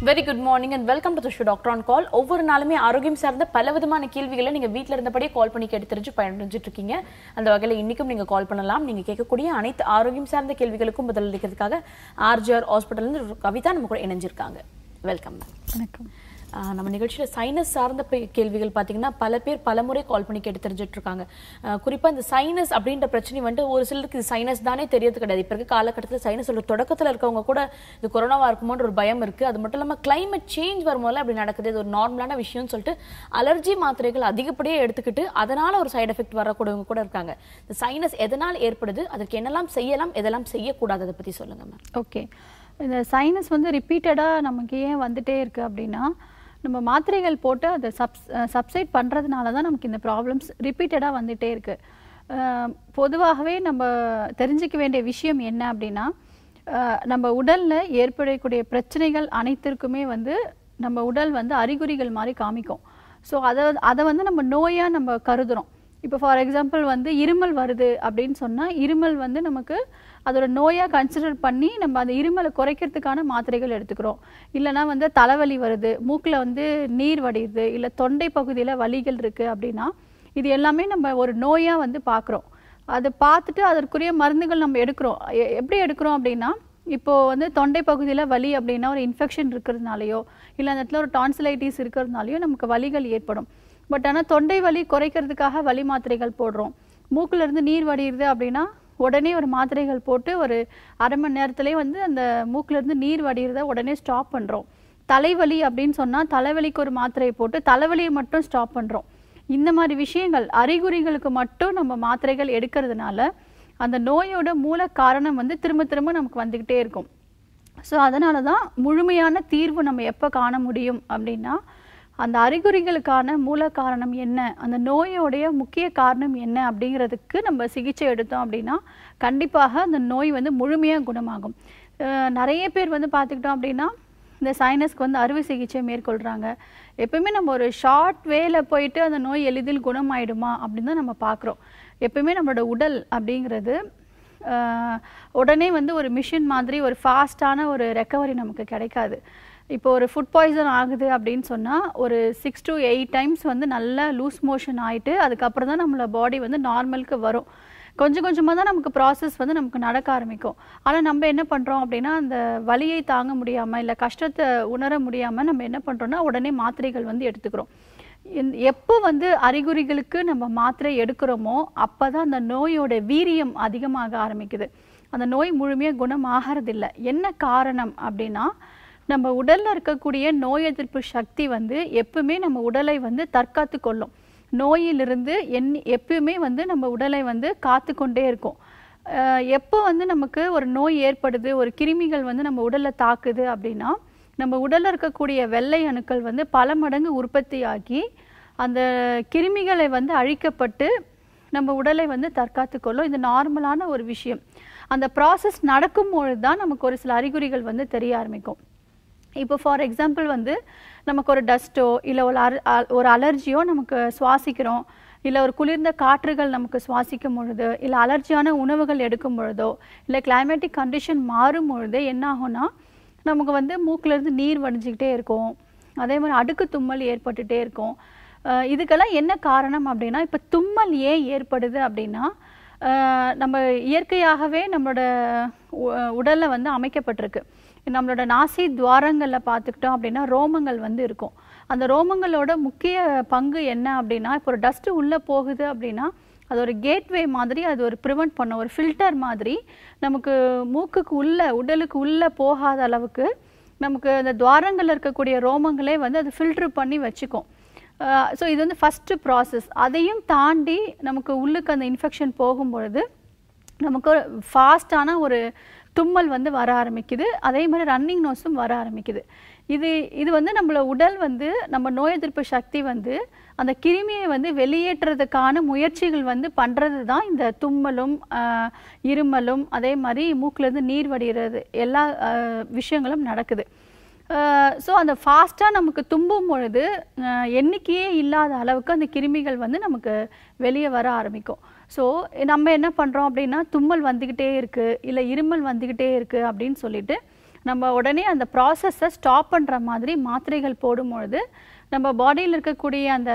Very good morning and welcome to show doctor on call ஒவ்வொரு நாளுமே ஆரோக்கியம் சார்ந்த பல விதமான கேள்விகளை நீங்க வீட்ல இருந்தபடியே கால் பண்ணி கேட்டு தெரிஞ்சு பயனடைஞ்சிட்டு இருக்கீங்க அந்த வகையில இன்னைக்கும் நீங்க கால் பண்ணலாம் நீங்க கேட்கக்கூடிய அனைத்து ஆரோக்கியம் சார்ந்த கேள்விகளுக்கும் பதிலளிக்கிறதுக்காக ஆர்ஜிஆர் ஹாஸ்பிட்டல் இருந்து கவிதா நம்ம கூட இணைஞ்சிருக்காங்க வெல்கம் மேம் வணக்கம் ஆஹ் நம்ம நிகழ்ச்சியில் சைனஸ் சார்ந்த பே- கேள்விகள் பார்த்தீங்கன்னா பல பேர் பலமுறை கால் பண்ணி கேட்டு தெரிஞ்சுட்டு இருக்காங்க ஆஹ் குறிப்பா இந்த சைனஸ் அப்படின்ற பிரச்சனை வந்துட்டு ஒரு சிலருக்கு இது சைனஸ் தானே தெரியறது கிடையாது இப்போ இருக்க காலகட்டத்தில் சைனஸோட தொடக்கத்தில் இருக்கவங்க கூட இது கொரோனாவா இருக்குமோன்ற ஒரு பயம் இருக்கு அது மட்டும் இல்லாமல் climate சேஞ்ச் வரும்போது அப்படி நடக்குது இது ஒரு நார்மலான விஷயம்னு சொல்லிட்டு அலர்ஜி மாத்திரைகள் அதிகப்படியே எடுத்துக்கிட்டு அதனால ஒரு சைடு எஃபெக்ட் வரக்கூடியவங்க கூட இருக்காங்க இந்த சைனஸ் எதனால் ஏற்படுது அதுக்கு என்னெல்லாம் செய்யலாம் எதெல்லாம் செய்யக்கூடாது அதை பத்தி சொல்லுங்க மேம் ஓகே இந்த சைனஸ் வந்து ரிப்பீட்டடாக நமக்கு ஏன் வந்துட்டே இருக்கு அப்படின்னா நம்ம மாத்திரைகள் போட்டு அதை சப்ஸ் சப்சைட் பண்ணுறதுனால தான் நமக்கு இந்த ப்ராப்ளம்ஸ் ரிப்பீட்டடாக வந்துட்டே இருக்கு அஹ், பொதுவாகவே நம்ம தெரிஞ்சுக்க வேண்டிய விஷயம் என்ன அப்படின்னா அஹ், நம்ம உடலில் ஏற்படக்கூடிய பிரச்சனைகள் அனைத்திற்குமே வந்து நம்ம உடல் வந்து அறிகுறிகள் மாதிரி காமிக்கும் ஸோ அதை அதை வந்து நம்ம நோயாக நம்ம கருதுறோம் இப்போ ஃபார் எக்ஸாம்பிள் வந்து இருமல் வருது அப்படின்னு சொன்னால் இருமல் வந்து நமக்கு அதோட நோயாக கன்சிடர் பண்ணி நம்ம அந்த இருமலை குறைக்கிறதுக்கான மாத்திரைகள் எடுத்துக்கிறோம் இல்லைன்னா வந்து தலைவலி வருது மூக்கில் வந்து நீர் வடியுது இல்லை தொண்டை பகுதியில் வலிகள் இருக்குது அப்படின்னா இது எல்லாமே நம்ம ஒரு நோயாக வந்து பார்க்குறோம் அதை பார்த்துட்டு அதற்குரிய மருந்துகள் நம்ம எடுக்கிறோம் எ- எப்படி எடுக்கிறோம் அப்படின்னா இப்போ வந்து தொண்டை பகுதியில் வலி அப்படின்னா ஒரு இன்ஃபெக்ஷன் இருக்கிறதுனாலயோ இல்லை அந்த இடத்துல ஒரு டான்சிலைட்டிஸ் இருக்கிறதுனாலயோ நமக்கு வலிகள் ஏற்படும் பட் ஆனால் தொண்டை வலி குறைக்கிறதுக்காக வலி மாத்திரைகள் போடுறோம் மூக்குல இருந்து நீர் வடியுது அப்படின்னா உடனே ஒரு மாத்திரைகள் போட்டு ஒரு அரை மணி நேரத்திலே வந்து அந்த மூக்குல இருந்து நீர் வடிகிறத உடனே ஸ்டாப் பண்ணுறோம் தலைவலி அப்படின்னு சொன்னால் தலைவலிக்கு ஒரு மாத்திரையை போட்டு தலைவலியை மட்டும் ஸ்டாப் பண்ணுறோம் இந்த மாதிரி விஷயங்கள் அறிகுறிகளுக்கு மட்டும் நம்ம மாத்திரைகள் எடுக்கிறதுனால அந்த நோயோட மூல காரணம் வந்து திரும்ப திரும்ப நமக்கு வந்துக்கிட்டே இருக்கும் ஸோ அதனால தான் முழுமையான தீர்வு நம்ம எப்போ காண முடியும் அப்படின்னா அந்த அறிகுறிகளுக்கான மூல காரணம் என்ன அந்த நோயோடைய முக்கிய காரணம் என்ன அப்படிங்கிறதுக்கு நம்ம சிகிச்சை எடுத்தோம் அப்படின்னா கண்டிப்பாக அந்த நோய் வந்து முழுமையாக குணமாகும் அஹ் நிறைய பேர் வந்து பார்த்துக்கிட்டோம் அப்படின்னா இந்த சைனஸ்க்கு வந்து அறுவை சிகிச்சை மேற்கொள்கிறாங்க எப்பவுமே நம்ம ஒரு ஷார்ட் வேல போயிட்டு அந்த நோய் எளிதில் குணமாயிடுமா அப்படின்னு தான் நம்ம பார்க்குறோம் எப்பவுமே நம்மளோட உடல் அப்படிங்கிறது ஆஹ், உடனே வந்து ஒரு மிஷின் மாதிரி ஒரு ஃபாஸ்டான ஒரு ரெக்கவரி நமக்கு கிடைக்காது இப்போ ஒரு ஃபுட் பாய்சன் ஆகுது அப்படின்னு சொன்னால் ஒரு சிக்ஸ் to எயிட் டைம்ஸ் வந்து நல்லா லூஸ் மோஷன் ஆயிட்டு அதுக்கப்புறம் தான் நம்மளோட பாடி வந்து நார்மலுக்கு வரும் கொஞ்சம் கொஞ்சமாக தான் நமக்கு ப்ராசஸ் வந்து நமக்கு நடக்க ஆரம்பிக்கும் ஆனால் நம்ம என்ன பண்ணுறோம் அப்படின்னா அந்த வலியை தாங்க முடியாமல் இல்லை கஷ்டத்தை உணர முடியாமல் நம்ம என்ன பண்ணுறோம்னா உடனே மாத்திரைகள் வந்து எடுத்துக்கிறோம் இந்த- எப்போ வந்து அறிகுறிகளுக்கு நம்ம மாத்திரை எடுக்கிறோமோ அப்போ தான் அந்த நோயோட வீரியம் அதிகமாக ஆரம்பிக்குது அந்த நோய் முழுமையாக குணமாகறதில்ல என்ன காரணம் அப்படின்னா நம்ம உடல்ல இருக்கக்கூடிய நோய் எதிர்ப்பு சக்தி வந்து எப்பவுமே நம்ம உடலை வந்து தற்காத்து கொள்ளும் நோயிலிருந்து என் எப்பயுமே வந்து நம்ம உடலை வந்து காத்து கொண்டே இருக்கும் அஹ் எப்போ வந்து நமக்கு ஒரு நோய் ஏற்படுது ஒரு கிருமிகள் வந்து நம்ம உடல்ல தாக்குது அப்படின்னா நம்ம உடல்ல இருக்கக்கூடிய வெள்ளை அணுக்கள் வந்து பல மடங்கு உற்பத்தியாகி அந்த கிருமிகளை வந்து அழிக்கப்பட்டு நம்ம உடலை வந்து தற்காத்து கொள்ளும் இது நார்மலான ஒரு விஷயம் அந்த ப்ராசஸ் நடக்கும்பொழுது தான் நமக்கு ஒரு சில அறிகுறிகள் வந்து தெரிய ஆரம்பிக்கும் இப்போ ஃபார் எக்ஸாம்பிள் வந்து நமக்கு ஒரு டஸ்ட்டோ இல்லை ஒரு அர- அ- ஒரு அலர்ஜியோ நமக்கு சுவாசிக்கிறோம் இல்லை ஒரு குளிர்ந்த காற்றுகள் நமக்கு சுவாசிக்கும் பொழுது இல்லை அலர்ஜியான உணவுகள் எடுக்கும் பொழுதோ இல்லை கிளைமேட்டிக் கண்டிஷன் மாறும் பொழுது என்ன ஆகும்னா நமக்கு வந்து மூக்குல இருந்து நீர் வடிஞ்சிக்கிட்டே இருக்கும் அதே மாதிரி அடுக்கு தும்மல் ஏற்பட்டுட்டே இருக்கும் அஹ் இதுக்கெல்லாம் என்ன காரணம் அப்படின்னா இப்போ தும்மல் ஏன் ஏற்படுது அப்படின்னா அஹ் நம்ம இயற்கையாகவே நம்மளோட உ- உடல்ல வந்து அமைக்கப்பட்டிருக்கு நம்மளோட நாசி துவாரங்களில் பார்த்துக்கிட்டோம் அப்படின்னா ரோமங்கள் வந்து இருக்கும் அந்த ரோமங்களோட முக்கிய பங்கு என்ன அப்படின்னா இப்போ ஒரு டஸ்ட் உள்ளே போகுது அப்படின்னா அது ஒரு கேட்வே மாதிரி அது ஒரு ப்ரிவெண்ட் பண்ணும் ஒரு ஃபில்டர் மாதிரி நமக்கு மூக்குக்கு உள்ள உடலுக்கு உள்ளே போகாத அளவுக்கு நமக்கு அந்த துவாரங்கள்ல இருக்கக்கூடிய ரோமங்களே வந்து அது ஃபில்டர் பண்ணி வச்சுக்கும் ஸோ இது வந்து ஃபஸ்ட்டு ப்ராசஸ் அதையும் தாண்டி நமக்கு உள்ளுக்கு அந்த இன்ஃபெக்ஷன் போகும்பொழுது நமக்கு ஒரு ஃபாஸ்டான ஒரு தும்மல் வந்து வர ஆரம்பிக்குது அதே மாதிரி ரன்னிங் நோஸும் வர ஆரம்பிக்குது இது இது வந்து நம்மள உடல் வந்து நம்ம நோய் எதிர்ப்பு சக்தி வந்து அந்த கிருமியை வந்து வெளியேற்றுறதுக்கான முயற்சிகள் வந்து பண்ணுறது தான் இந்த தும்மலும் ஆஹ், இருமலும் அதே மாதிரி மூக்குலேருந்து நீர் வடிகிறது எல்லா ஆஹ், விஷயங்களும் நடக்குது ஸோ அந்த ஃபாஸ்ட்டாக நமக்கு தும்பும் பொழுது அஹ், எண்ணிக்கையே இல்லாத அளவுக்கு அந்த கிருமிகள் வந்து நமக்கு வெளியே வர ஆரம்பிக்கும் ஸோ நம்ம என்ன பண்ணுறோம் அப்படின்னா தும்மல் வந்துக்கிட்டே இருக்குது இல்லை இருமல் வந்துக்கிட்டே இருக்குது அப்படின்னு சொல்லிட்டு நம்ம உடனே அந்த ப்ராசஸை ஸ்டாப் பண்ணுற மாதிரி மாத்திரைகள் போடும்பொழுது நம்ம பாடியில் இருக்கக்கூடிய அந்த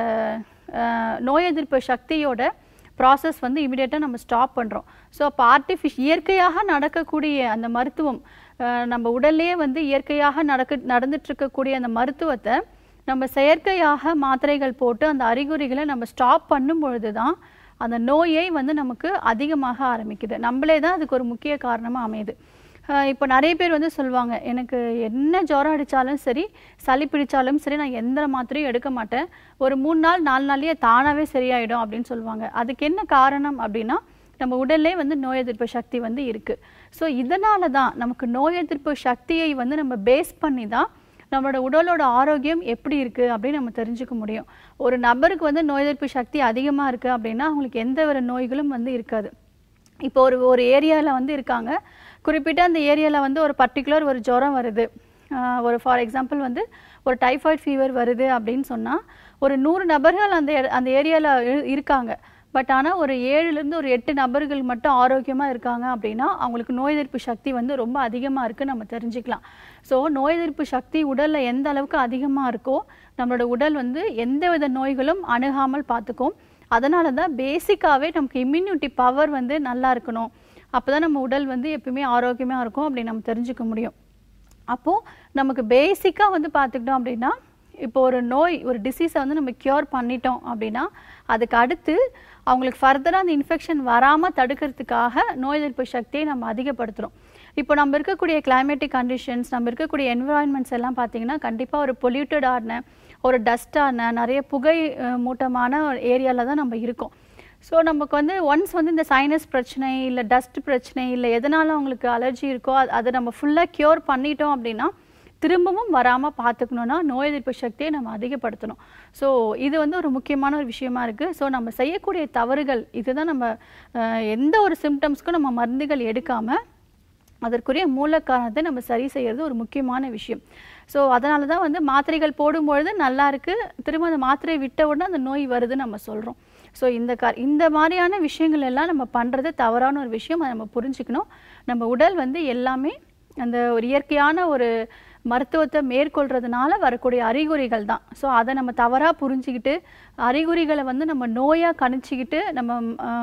அஹ், நோய் எதிர்ப்பு சக்தியோட ப்ராசஸ் வந்து இமிடியேட்டாக நம்ம ஸ்டாப் பண்ணுறோம் ஸோ அப்போ ஆர்டிஃபிஷ் இயற்கையாக நடக்கக்கூடிய அந்த மருத்துவம் அஹ், நம்ம உடல்லையே வந்து இயற்கையாக நடக்க நடந்துட்டு இருக்கக்கூடிய அந்த மருத்துவத்தை நம்ம செயற்கையாக மாத்திரைகள் போட்டு அந்த அறிகுறிகளை நம்ம ஸ்டாப் பண்ணும் பொழுது தான் அந்த நோயை வந்து நமக்கு அதிகமாக ஆரம்பிக்குது நம்மளே தான் அதுக்கு ஒரு முக்கிய காரணமாக அமையுது அஹ் இப்போ நிறைய பேர் வந்து சொல்லுவாங்க எனக்கு என்ன ஜுரம் அடித்தாலும் சரி சளி பிடிச்சாலும் சரி நான் எந்த மாத்திரையும் எடுக்க மாட்டேன் ஒரு மூணு நாள் நாலு நாள்லயே தானாகவே சரியாயிடும் அப்படின்னு சொல்லுவாங்க அதுக்கு என்ன காரணம் அப்படின்னா நம்ம உடல்லே வந்து நோய் எதிர்ப்பு சக்தி வந்து இருக்கு ஸோ இதனால தான் நமக்கு நோய் எதிர்ப்பு சக்தியை வந்து நம்ம பேஸ் பண்ணி தான் நம்மளோட உடலோட ஆரோக்கியம் எப்படி இருக்கு அப்படின்னு நம்ம தெரிஞ்சுக்க முடியும் ஒரு நபருக்கு வந்து நோய் எதிர்ப்பு சக்தி அதிகமாக இருக்கு அப்படின்னா அவங்களுக்கு எந்த ஒரு நோய்களும் வந்து இருக்காது இப்போ ஒரு ஒரு ஏரியாவில் வந்து இருக்காங்க குறிப்பிட்ட அந்த ஏரியாவில் வந்து ஒரு பர்டிகுலர் ஒரு ஜுரம் வருது ஆஹ் ஒரு ஃபார் எக்ஸாம்பிள் வந்து ஒரு டைஃபாய்டு ஃபீவர் வருது அப்படின்னு சொன்னால் ஒரு நூறு நபர்கள் அந்த எட- அந்த ஏரியாவில் இருக்காங்க பட் ஆனால் ஒரு ஏழுலேருந்து ஒரு எட்டு நபர்கள் மட்டும் ஆரோக்கியமாக இருக்காங்க அப்படின்னா அவங்களுக்கு நோய் எதிர்ப்பு சக்தி வந்து ரொம்ப அதிகமாக இருக்குன்னு நம்ம தெரிஞ்சுக்கலாம் ஸோ நோய் எதிர்ப்பு சக்தி உடலில் எந்த அளவுக்கு அதிகமாக இருக்கோ நம்மளோட உடல் வந்து எந்தவித நோய்களும் அணுகாமல் பார்த்துக்கும் அதனால தான் பேசிக்காகவே நமக்கு இம்யூனிட்டி பவர் வந்து நல்லா இருக்கணும் அப்போ தான் நம்ம உடல் வந்து எப்பயுமே ஆரோக்கியமாக இருக்கும் அப்படி நம்ம தெரிஞ்சுக்க முடியும் அப்போது நமக்கு பேசிக்காக வந்து பார்த்துக்கிட்டோம் அப்படின்னா இப்போ ஒரு நோய் ஒரு டிசீஸை வந்து நம்ம க்யூர் பண்ணிட்டோம் அப்படின்னா அதுக்கு அடுத்து அவங்களுக்கு ஃபர்தராக அந்த இன்ஃபெக்ஷன் வராமல் தடுக்கிறதுக்காக நோய் எதிர்ப்பு சக்தியை நம்ம அதிகப்படுத்துகிறோம் இப்போ நம்ம இருக்கக்கூடிய கிளைமேட்டிக் கண்டிஷன்ஸ் நம்ம இருக்கக்கூடிய என்விரான்மெண்ட்ஸ் எல்லாம் பார்த்தீங்கன்னா கண்டிப்பாக ஒரு பொல்யூட்டடான ஒரு டஸ்டான நிறைய புகை அஹ், மூட்டமான ஏரியாவில் தான் நம்ம இருக்கோம் ஸோ நமக்கு வந்து ஒன்ஸ் வந்து இந்த சைனஸ் பிரச்சனை இல்லை டஸ்ட் பிரச்சனை இல்லை எதனால அவங்களுக்கு அலர்ஜி இருக்கோ அது- அதை நம்ம ஃபுல்லாக க்யூர் பண்ணிட்டோம் அப்படின்னா திரும்பவும் வராமல் பார்த்துக்கணுன்னா நோய் எதிர்ப்பு சக்தியை நம்ம அதிகப்படுத்தணும் ஸோ இது வந்து ஒரு முக்கியமான ஒரு விஷயமா இருக்குது ஸோ நம்ம செய்யக்கூடிய தவறுகள் இதுதான் நம்ம அஹ், எந்த ஒரு சிம்டம்ஸ்க்கும் நம்ம மருந்துகள் எடுக்காமல் அதற்குரிய மூல காரணத்தை நம்ம சரி செய்யறது ஒரு முக்கியமான விஷயம் ஸோ அதனால தான் வந்து மாத்திரைகள் போடும்பொழுது நல்லா இருக்கு திரும்ப அந்த மாத்திரையை விட்ட உடனே அந்த நோய் வருதுன்னு நம்ம சொல்கிறோம் ஸோ இந்த கா இந்த மாதிரியான விஷயங்கள் எல்லாம் நம்ம பண்ணுறது தவறான ஒரு விஷயம் அதை நம்ம புரிஞ்சுக்கணும் நம்ம உடல் வந்து எல்லாமே அந்த ஒரு இயற்கையான ஒரு மருத்துவத்தை மேற்கொள்றதுனால வரக்கூடிய அறிகுறிகள் தான் ஸோ அதை நம்ம தவறாக புரிஞ்சுக்கிட்டு அறிகுறிகளை வந்து நம்ம நோயாக கணிச்சிக்கிட்டு நம்ம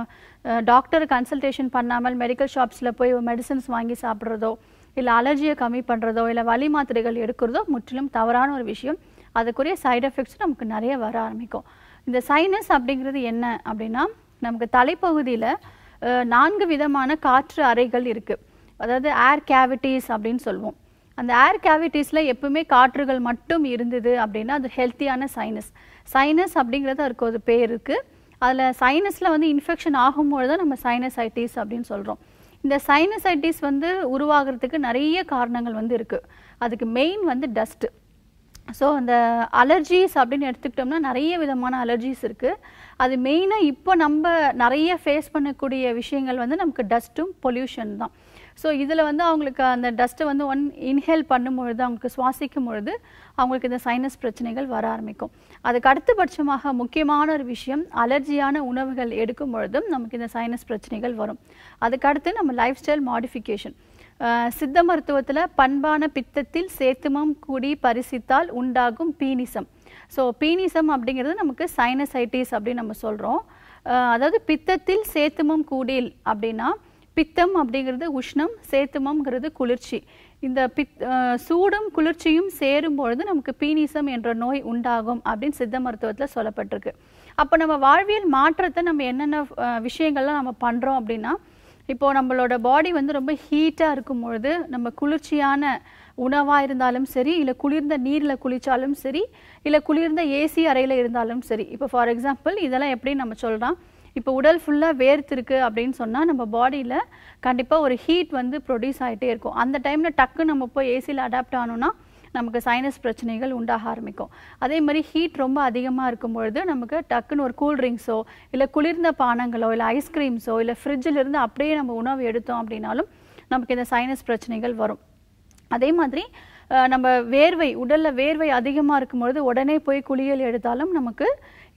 டாக்டர் கன்சல்டேஷன் பண்ணாமல் மெடிக்கல் ஷாப்ஸில் போய் மெடிசன்ஸ் வாங்கி சாப்பிட்றதோ இல்லை அலர்ஜியை கம்மி பண்ணுறதோ இல்லை வலி மாத்திரைகள் எடுக்கிறதோ முற்றிலும் தவறான ஒரு விஷயம் அதுக்குரிய சைடு எஃபெக்ட்ஸ் நமக்கு நிறைய வர ஆரம்பிக்கும் இந்த சைனஸ் அப்படிங்கிறது என்ன அப்படின்னா நமக்கு தலைப்பகுதியில் நான்கு விதமான காற்று அறைகள் இருக்குது அதாவது ஏர் கேவிட்டிஸ் அப்படின்னு சொல்லுவோம் அந்த ஏர் கேவிட்டிஸில் எப்பவுமே காற்றுகள் மட்டும் இருந்தது அப்படின்னா அது ஹெல்த்தியான சைனஸ் சைனஸ் அப்படிங்கிறது அதுக்கு ஒரு பேர் இருக்குது அதில் சைனஸில் வந்து இன்ஃபெக்ஷன் ஆகும்போது தான் நம்ம சைனசைட்டிஸ் அப்படின்னு சொல்கிறோம் இந்த சைனசைட்டிஸ் வந்து உருவாகிறதுக்கு நிறைய காரணங்கள் வந்து இருக்குது அதுக்கு மெயின் வந்து டஸ்ட்டு ஸோ அந்த அலர்ஜிஸ் அப்படின்னு எடுத்துக்கிட்டோம்னா நிறைய விதமான அலர்ஜிஸ் இருக்குது அது மெயினாக இப்போ நம்ம நிறைய ஃபேஸ் பண்ணக்கூடிய விஷயங்கள் வந்து நமக்கு டஸ்ட்டும் பொல்யூஷன் தான் ஸோ இதில் வந்து அவங்களுக்கு அந்த டஸ்ட்டை வந்து ஒன் இன்ஹேல் பண்ணும்பொழுது அவங்களுக்கு சுவாசிக்கும் பொழுது அவங்களுக்கு இந்த சைனஸ் பிரச்சனைகள் வர ஆரம்பிக்கும் அதுக்கு அடுத்தபட்சமாக முக்கியமான ஒரு விஷயம் அலர்ஜியான உணவுகள் எடுக்கும் பொழுதும் நமக்கு இந்த சைனஸ் பிரச்சனைகள் வரும் அதுக்கு அடுத்து நம்ம லைஃப் ஸ்டைல் மாடிஃபிகேஷன் அஹ் சித்த மருத்துவத்தில் பண்பான பித்தத்தில் சேத்துமம் கூடி பரிசித்தால் உண்டாகும் பீனிசம் ஸோ பீனிசம் அப்படிங்கிறது நமக்கு சைனசைட்டிஸ் அப்படின்னு நம்ம சொல்கிறோம் அதாவது பித்தத்தில் சேத்துமம் கூடில் அப்படின்னா பித்தம் அப்படிங்கிறது உஷ்ணம் சேத்துமம்ங்கிறது குளிர்ச்சி இந்த பித் அஹ் சூடும் குளிர்ச்சியும் சேரும் பொழுது நமக்கு பீனிசம் என்ற நோய் உண்டாகும் அப்படின்னு சித்த மருத்துவத்தில் சொல்லப்பட்டிருக்கு அப்போ நம்ம வாழ்வியல் மாற்றத்தை நம்ம என்னென்ன அஹ், விஷயங்கள்லாம் நம்ம பண்ணுறோம் அப்படின்னா இப்போ நம்மளோட பாடி வந்து ரொம்ப ஹீட்டாக இருக்கும் பொழுது நம்ம குளிர்ச்சியான உணவாக இருந்தாலும் சரி இல்லை குளிர்ந்த நீரில் குளிச்சாலும் சரி இல்லை குளிர்ந்த ஏசி அறையில் இருந்தாலும் சரி இப்போ ஃபார் எக்ஸாம்பிள் இதெல்லாம் எப்படி நம்ம சொல்கிறோம் இப்போ உடல் ஃபுல்லாக வேர்த்திருக்கு அப்படின்னு சொன்னால் நம்ம பாடியில் கண்டிப்பாக ஒரு ஹீட் வந்து ப்ரொடியூஸ் ஆகிட்டே இருக்கும் அந்த டைமில் டக்கு நம்ம போய் ஏசியில் அடாப்ட் ஆனோம்னா நமக்கு சைனஸ் பிரச்சனைகள் உண்டாக ஆரம்பிக்கும் அதே மாதிரி ஹீட் ரொம்ப அதிகமாக இருக்கும் பொழுது நமக்கு டக்குன்னு ஒரு கூல் ட்ரிங்க்ஸோ இல்லை குளிர்ந்த பானங்களோ இல்லை ஐஸ்கிரீம்ஸோ இல்லை ஃப்ரிட்ஜில் இருந்து அப்படியே நம்ம உணவு எடுத்தோம் அப்படின்னாலும் நமக்கு இந்த சைனஸ் பிரச்சனைகள் வரும் அதே மாதிரி அஹ், நம்ம வேர்வை உடல்ல வேர்வை அதிகமாக இருக்கும்பொழுது உடனே போய் குளியல் எடுத்தாலும் நமக்கு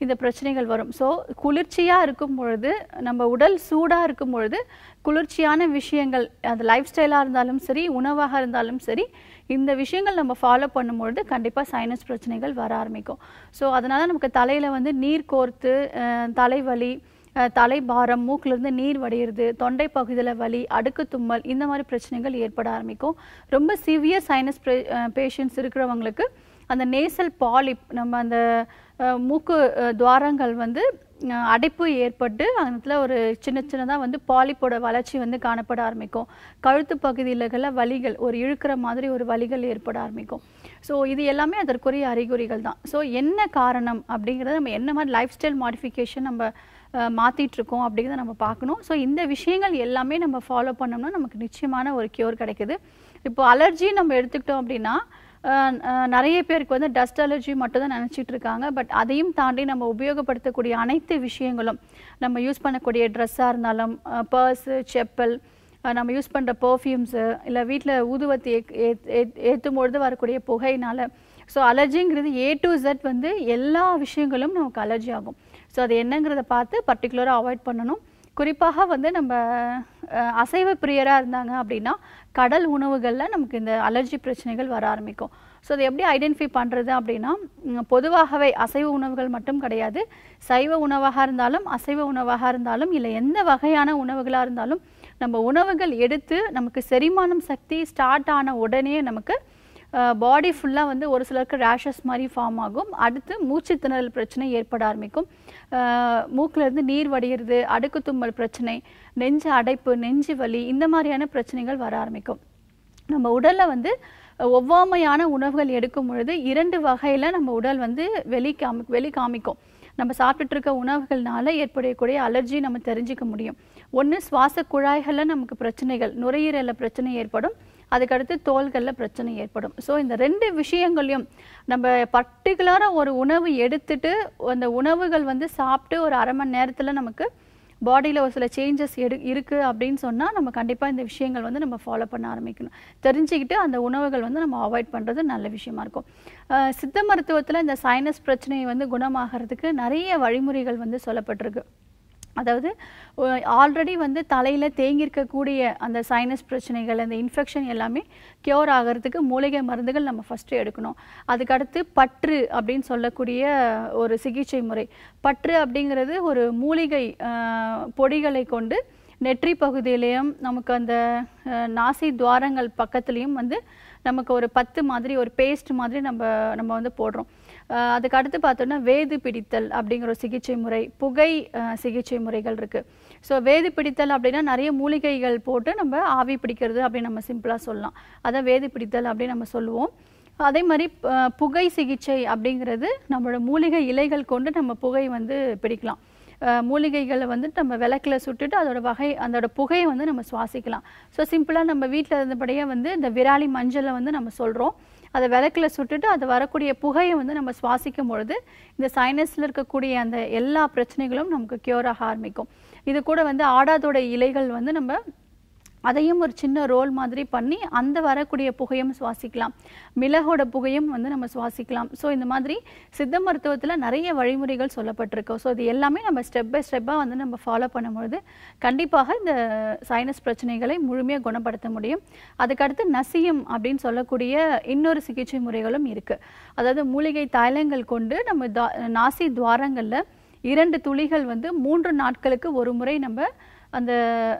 இந்த பிரச்சனைகள் வரும் ஸோ குளிர்ச்சியாக இருக்கும் பொழுது நம்ம உடல் சூடாக இருக்கும் பொழுது குளிர்ச்சியான விஷயங்கள் அது லைஃப் ஸ்டைலாக இருந்தாலும் சரி உணவாக இருந்தாலும் சரி இந்த விஷயங்கள் நம்ம ஃபாலோ பண்ணும்பொழுது கண்டிப்பாக சைனஸ் பிரச்சனைகள் வர ஆரம்பிக்கும் ஸோ அதனால் நமக்கு தலையில் வந்து நீர் கோர்த்து அஹ், தலைவலி அஹ், தலைபாரம் மூக்கிலிருந்து நீர் வடியிறது தொண்டை பகுதியில் வலி அடுக்கு தும்மல் இந்த மாதிரி பிரச்சனைகள் ஏற்பட ஆரம்பிக்கும் ரொம்ப சிவியர் சைனஸ் பேஷண்ட்ஸ் இருக்கிறவங்களுக்கு அந்த நேசல் பாலிப் நம்ம அந்த அஹ், மூக்கு அஹ், துவாரங்கள் வந்து அஹ், அடைப்பு ஏற்பட்டு அதில் ஒரு சின்ன சின்னதாக வந்து பாலிப்போட வளர்ச்சி வந்து காணப்பட ஆரம்பிக்கும் கழுத்து பகுதியிலகளில் வலிகள் ஒரு இழுக்கிற மாதிரி ஒரு வலிகள் ஏற்பட ஆரம்பிக்கும் ஸோ இது எல்லாமே அதற்குரிய அறிகுறிகள் தான் ஸோ என்ன காரணம் அப்படிங்கிறத நம்ம என்ன மாதிரி லைஃப் ஸ்டைல் மாடிஃபிகேஷன் நம்ம அஹ், மாத்திட்டு இருக்கோம் அப்படிங்கிறத நம்ம பார்க்கணும் ஸோ இந்த விஷயங்கள் எல்லாமே நம்ம ஃபாலோ பண்ணோம்னா நமக்கு நிச்சயமான ஒரு கியூர் கிடைக்குது இப்போ அலர்ஜி நம்ம எடுத்துக்கிட்டோம் அப்படின்னா அஹ், அஹ், நிறைய பேருக்கு வந்து டஸ்ட் அலர்ஜி மட்டும் தான் நினச்சிட்டு இருக்காங்க பட் அதையும் தாண்டி நம்ம உபயோகப்படுத்தக்கூடிய அனைத்து விஷயங்களும் நம்ம யூஸ் பண்ணக்கூடிய ட்ரெஸ்ஸாக இருந்தாலும் பர்ஸு செப்பல் அஹ் நம்ம யூஸ் பண்ணுற பர்ஃப்யூம்ஸு இல்லை வீட்டில் ஊதுவத்தி ஏற்றும் பொழுது வரக்கூடிய புகையினால ஸோ அலர்ஜிங்கிறது ஏ டு Z வந்து எல்லா விஷயங்களும் நமக்கு அலர்ஜி ஆகும் ஸோ அது என்னங்கிறத பார்த்து பர்டிகுலராக அவாய்ட் பண்ணணும் குறிப்பாக வந்து நம்ம அஹ், அசைவ பிரியராக இருந்தாங்க அப்படின்னா கடல் உணவுகளில் நமக்கு இந்த அலர்ஜி பிரச்சனைகள் வர ஆரம்பிக்கும் ஸோ அதை எப்படி ஐடென்டிஃபை பண்ணுறது அப்படின்னா ம், பொதுவாகவே அசைவ உணவுகள் மட்டும் கிடையாது சைவ உணவாக இருந்தாலும் அசைவ உணவாக இருந்தாலும் இல்லை எந்த வகையான உணவுகளாக இருந்தாலும் நம்ம உணவுகள் எடுத்து நமக்கு செரிமானம் சக்தி ஸ்டார்ட் ஆன உடனே நமக்கு பாடி ஃபுல்லாக வந்து ஒரு சிலருக்கு ரேஷஸ் மாதிரி ஃபார்ம் ஆகும் அடுத்து மூச்சு திணறல் பிரச்சனை ஏற்பட ஆரம்பிக்கும் அஹ், மூக்குல இருந்து நீர் வடிகிறது அடுக்கு தும்மல் பிரச்சனை நெஞ்சு அடைப்பு நெஞ்சு வலி இந்த மாதிரியான பிரச்சனைகள் வர ஆரம்பிக்கும் நம்ம உடல்ல வந்து அஹ், ஒவ்வாமையான உணவுகள் எடுக்கும் பொழுது இரண்டு வகையில நம்ம உடல் வந்து வெளி காமி வெளி காமிக்கும் நம்ம சாப்பிட்டுட்டு இருக்க உணவுகள்னால ஏற்படக்கூடிய அலர்ஜி நம்ம தெரிஞ்சுக்க முடியும் ஒன்று சுவாச குழாய்களில் நமக்கு பிரச்சனைகள் நுரையீரலில் பிரச்சனை ஏற்படும் அதுக்கடுத்து தோள்களில் பிரச்சனை ஏற்படும் ஸோ இந்த ரெண்டு விஷயங்களையும் நம்ம பர்டிகுலராக ஒரு உணவு எடுத்துட்டு அந்த உணவுகள் வந்து சாப்பிட்டு ஒரு அரை மணி நேரத்தில் நமக்கு பாடியில் ஒரு சில சேஞ்சஸ் எடு இருக்குது அப்படின்னு சொன்னால் நம்ம கண்டிப்பாக இந்த விஷயங்கள் வந்து நம்ம ஃபாலோ பண்ண ஆரம்பிக்கணும் தெரிஞ்சுக்கிட்டு அந்த உணவுகள் வந்து நம்ம அவாய்ட் பண்ணுறது நல்ல விஷயமா இருக்கும் அஹ் சித்த மருத்துவத்தில் இந்த சைனஸ் பிரச்சனையை வந்து குணமாகறதுக்கு நிறைய வழிமுறைகள் வந்து சொல்லப்பட்டிருக்கு அதாவது ஆல்ரெடி வந்து தலையில் தேங்கியிருக்கக்கூடிய அந்த சைனஸ் பிரச்சனைகள் அந்த இன்ஃபெக்ஷன் எல்லாமே க்யூர் ஆகிறதுக்கு மூலிகை மருந்துகள் நம்ம ஃபஸ்ட்டு எடுக்கணும் அதுக்கடுத்து பற்று அப்படின்னு சொல்லக்கூடிய ஒரு சிகிச்சை முறை பற்று அப்படிங்கிறது ஒரு மூலிகை ஆஹ், பொடிகளை கொண்டு நெற்றி பகுதியிலையும் நமக்கு அந்த அஹ், நாசி துவாரங்கள் பக்கத்துலேயும் வந்து நமக்கு ஒரு பத்து மாதிரி ஒரு பேஸ்ட் மாதிரி நம்ம நம்ம வந்து போடுறோம் அஹ், அதுக்கு அடுத்து பார்த்தோம்னா வேது பிடித்தல் அப்படிங்கிற ஒரு சிகிச்சை முறை புகை அஹ், சிகிச்சை முறைகள் இருக்குது ஸோ வேது பிடித்தல் அப்படின்னா நிறைய மூலிகைகள் போட்டு நம்ம ஆவி பிடிக்கிறது அப்படின்னு நம்ம சிம்பிளாக சொல்லலாம் அதான் வேது பிடித்தல் அப்படின்னு நம்ம சொல்லுவோம் அதே மாதிரி அஹ், புகை சிகிச்சை அப்படிங்கிறது நம்மளோட மூலிகை இலைகள் கொண்டு நம்ம புகை வந்து பிடிக்கலாம் அஹ், மூலிகைகளை வந்து நம்ம விளக்கில் சுட்டுட்டு அதோட வகை அதோட புகையை வந்து நம்ம சுவாசிக்கலாம் ஸோ சிம்பிளாக நம்ம வீட்டில் இருந்தபடியே வந்து இந்த விராலி மஞ்சளை வந்து நம்ம சொல்கிறோம் அதை விளக்கில் சுட்டுட்டு அது வரக்கூடிய புகையை வந்து நம்ம சுவாசிக்கும் பொழுது இந்த சைனஸில் இருக்கக்கூடிய அந்த எல்லா பிரச்சனைகளும் நமக்கு க்யூர் ஆக ஆரம்பிக்கும் இது கூட வந்து ஆடாதோட இலைகள் வந்து நம்ம அதையும் ஒரு சின்ன ரோல் மாதிரி பண்ணி அந்த வரக்கூடிய புகையும் சுவாசிக்கலாம் மிளகோட புகையும் வந்து நம்ம சுவாசிக்கலாம் ஸோ இந்த மாதிரி சித்த மருத்துவத்தில் நிறைய வழிமுறைகள் சொல்லப்பட்டிருக்கு ஸோ இது எல்லாமே நம்ம ஸ்டெப் பை ஸ்டெப்பாக வந்து நம்ம ஃபாலோ பண்ணும்பொழுது கண்டிப்பாக இந்த சைனஸ் பிரச்சனைகளை முழுமையாக குணப்படுத்த முடியும் அதுக்கடுத்து நசியம் அப்படின்னு சொல்லக்கூடிய இன்னொரு சிகிச்சை முறைகளும் இருக்குது அதாவது மூலிகை தைலங்கள் கொண்டு நம்ம தா- நாசி துவாரங்களில் இரண்டு துளிகள் வந்து மூன்று நாட்களுக்கு ஒரு முறை நம்ம அந்த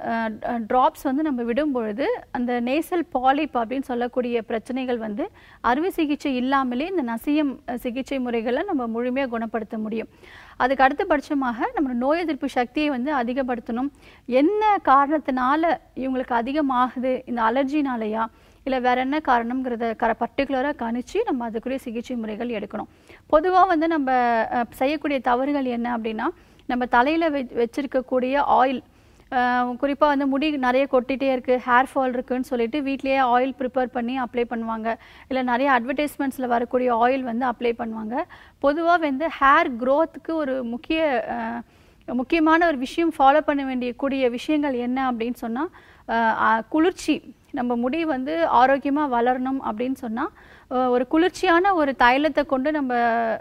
ட்ராப்ஸ் வந்து நம்ம விடும் பொழுது அந்த நேசல் பாலிப் அப்படின்னு சொல்லக்கூடிய பிரச்சனைகள் வந்து அறுவை சிகிச்சை இல்லாமலே இந்த நசியம் அஹ், சிகிச்சை முறைகளை நம்ம முழுமையாக குணப்படுத்த முடியும் அதுக்கு அடுத்தபட்சமாக நம்ம நோய் எதிர்ப்பு சக்தியை வந்து அதிகப்படுத்தணும் என்ன காரணத்தினால இவங்களுக்கு அதிகமாகுது இந்த அலர்ஜினாலயா இல்லை வேற என்ன காரணம்ங்கிறத கர பர்டிகுலராக கணிச்சு நம்ம அதுக்குரிய சிகிச்சை முறைகள் எடுக்கணும் பொதுவாக வந்து நம்ம அஹ், செய்யக்கூடிய தவறுகள் என்ன அப்படின்னா நம்ம தலையில் வெ வச்சிருக்கக்கூடிய ஆயில் குறிப்பாக வந்து முடி நிறைய கொட்டிகிட்டே இருக்குது ஹேர் ஃபால் இருக்குன்னு சொல்லிட்டு வீட்லேயே ஆயில் ப்ரிப்பேர் பண்ணி அப்ளை பண்ணுவாங்க இல்லை நிறைய அட்வர்டைஸ்மெண்ட்ஸில் வரக்கூடிய ஆயில் வந்து அப்ளை பண்ணுவாங்க பொதுவாக வந்து ஹேர் க்ரோத்துக்கு ஒரு முக்கிய அஹ், முக்கியமான ஒரு விஷயம் ஃபாலோ பண்ண வேண்டிய கூடிய விஷயங்கள் என்ன அப்படின்னு சொன்னால் குளிர்ச்சி நம்ம முடி வந்து ஆரோக்கியமாக வளரணும் அப்படின்னு சொன்னால் ஒரு குளிர்ச்சியான ஒரு தைலத்தை கொண்டு நம்ம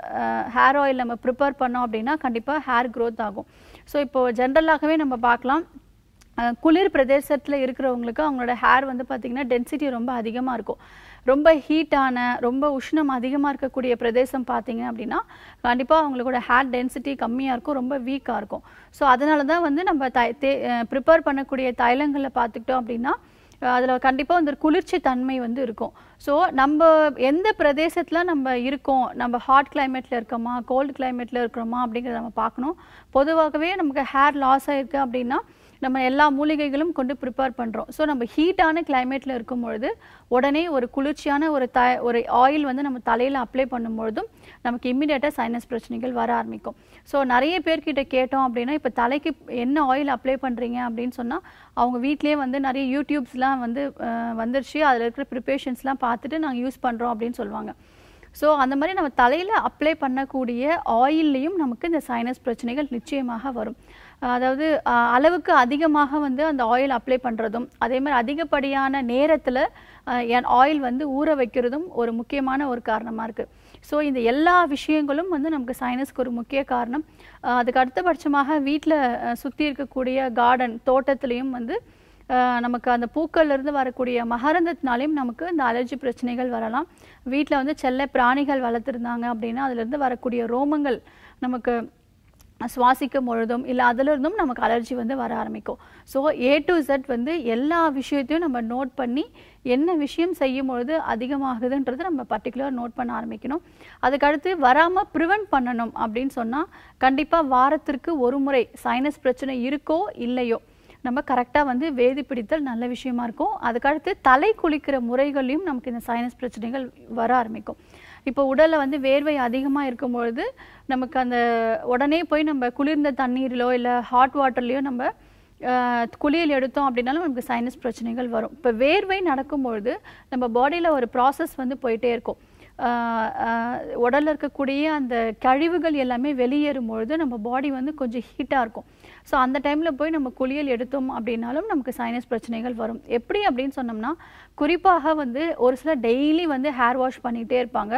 ஹேர் ஆயில் நம்ம ப்ரிப்பேர் பண்ணோம் அப்படின்னா கண்டிப்பாக ஹேர் growth ஆகும் ஸோ இப்போ ஜென்ரலாகவே நம்ம பார்க்கலாம் அஹ் குளிர் பிரதேசத்தில் இருக்கிறவங்களுக்கு அவங்களோட ஹேர் வந்து பார்த்திங்கன்னா டென்சிட்டி ரொம்ப அதிகமாக இருக்கும் ரொம்ப ஹீட்டான ரொம்ப உஷ்ணம் அதிகமாக இருக்கக்கூடிய பிரதேசம் பார்த்தீங்க அப்படின்னா கண்டிப்பாக அவங்களோட ஹேர் டென்சிட்டி கம்மியாக இருக்கும் ரொம்ப வீக்காக இருக்கும் ஸோ அதனால தான் வந்து நம்ம தை தே ப்ரிப்பேர் பண்ணக்கூடிய தைலங்களை பார்த்துக்கிட்டோம் அப்படின்னா அதில் கண்டிப்பாக வந்து ஒரு குளிர்ச்சி தன்மை வந்து இருக்கும் ஸோ நம்ம எந்த பிரதேசத்தில் நம்ம இருக்கோம் நம்ம ஹாட் கிளைமேட்டில் இருக்கோமா கோல்டு கிளைமேட்டில் இருக்கிறோமா அப்படிங்கிறத நம்ம பார்க்கணும் பொதுவாகவே நமக்கு ஹேர் லாஸ் ஆயிருக்கு அப்படின்னா நம்ம எல்லா மூலிகைகளும் கொண்டு ப்ரிப்பேர் பண்ணுறோம் ஸோ நம்ம ஹீட்டான கிளைமேட்டில் இருக்கும் பொழுது உடனே ஒரு குளிர்ச்சியான ஒரு த ஒரு ஆயில் வந்து நம்ம தலையில் அப்ளை பண்ணும்பொழுதும் நமக்கு இம்மிடியேட்டாக சைனஸ் பிரச்சனைகள் வர ஆரம்பிக்கும் ஸோ நிறைய பேர்கிட்ட கேட்டோம் அப்படின்னா இப்போ தலைக்கு என்ன ஆயில் அப்ளை பண்ணுறீங்க அப்படின்னு சொன்னால் அவங்க வீட்டிலேயே வந்து நிறைய யூடியூப்ஸ்லாம் வந்து அஹ், வந்துருச்சு அதில் இருக்கிற ப்ரிப்பரேஷன்ஸ்லாம் பார்த்துட்டு நாங்கள் யூஸ் பண்ணுறோம் அப்படின்னு சொல்லுவாங்க ஸோ அந்த மாதிரி நம்ம தலையில் அப்ளை பண்ணக்கூடிய ஆயில்லையும் நமக்கு இந்த சைனஸ் பிரச்சனைகள் நிச்சயமாக வரும் அஹ் அதாவது அஹ், அளவுக்கு அதிகமாக வந்து அந்த ஆயில் அப்ளை பண்ணுறதும் அதே மாதிரி அதிகப்படியான நேரத்தில் என் ஆயில் வந்து ஊற வைக்கிறதும் ஒரு முக்கியமான ஒரு காரணமாக இருக்குது ஸோ இந்த எல்லா விஷயங்களும் வந்து நமக்கு சைனஸ்க்கு ஒரு முக்கிய காரணம் அஹ், அதுக்கு அடுத்தபட்சமாக வீட்டில் சுற்றி இருக்கக்கூடிய கார்டன் தோட்டத்துலேயும் வந்து அஹ் நமக்கு அந்த பூக்கள்ல இருந்து வரக்கூடிய மகரந்தத்தினாலையும் நமக்கு இந்த அலர்ஜி பிரச்சனைகள் வரலாம் வீட்டில் வந்து செல்ல பிராணிகள் வளர்த்துருந்தாங்க அப்படின்னா அதுலேருந்து வரக்கூடிய ரோமங்கள் நமக்கு சுவாசிக்கும் பொழுதும் இல்லை அதிலிருந்தும் நமக்கு அலர்ஜி வந்து வர ஆரம்பிக்கும் ஸோ ஏ டு Z வந்து எல்லா விஷயத்தையும் நம்ம நோட் பண்ணி என்ன விஷயம் செய்யும் பொழுது அதிகமாகுதுன்றது நம்ம பர்டிகுலர் நோட் பண்ண ஆரம்பிக்கணும் அதுக்கடுத்து வராமல் ப்ரிவென்ட் பண்ணணும் அப்படின்னு சொன்னால் கண்டிப்பாக வாரத்திற்கு ஒரு முறை சைனஸ் பிரச்சனை இருக்கோ இல்லையோ நம்ம கரெக்டாக வந்து வேதி பிடித்தல் நல்ல விஷயமா இருக்கும் அதுக்கடுத்து தலை குளிக்கிற முறைகளையும் நமக்கு இந்த சைனஸ் பிரச்சனைகள் வர ஆரம்பிக்கும் இப்போ உடலில் வந்து வேர்வை அதிகமாக இருக்கும் பொழுது நமக்கு அந்த உடனே போய் நம்ம குளிர்ந்த தண்ணீரிலோ இல்லை ஹாட் வாட்டர்லேயோ நம்ம ஆஹ், குளியல் எடுத்தோம் அப்படின்னாலும் நமக்கு சைனஸ் பிரச்சனைகள் வரும் இப்போ வேர்வை நடக்கும்பொழுது நம்ம பாடியில் ஒரு ப்ராசஸ் வந்து போயிட்டே இருக்கும் ஆஹ் ஆஹ் உடல்ல இருக்கக்கூடிய அந்த கழிவுகள் எல்லாமே வெளியேறும் பொழுது நம்ம பாடி வந்து கொஞ்சம் ஹீட்டாக இருக்கும் ஸோ அந்த டைமில் போய் நம்ம குளியல் எடுத்தோம் அப்படின்னாலும் நமக்கு சைனஸ் பிரச்சனைகள் வரும் எப்படி அப்படின்னு சொன்னோம்னா குறிப்பாக வந்து ஒரு சிலர் டெய்லி வந்து ஹேர் வாஷ் பண்ணிகிட்டே இருப்பாங்க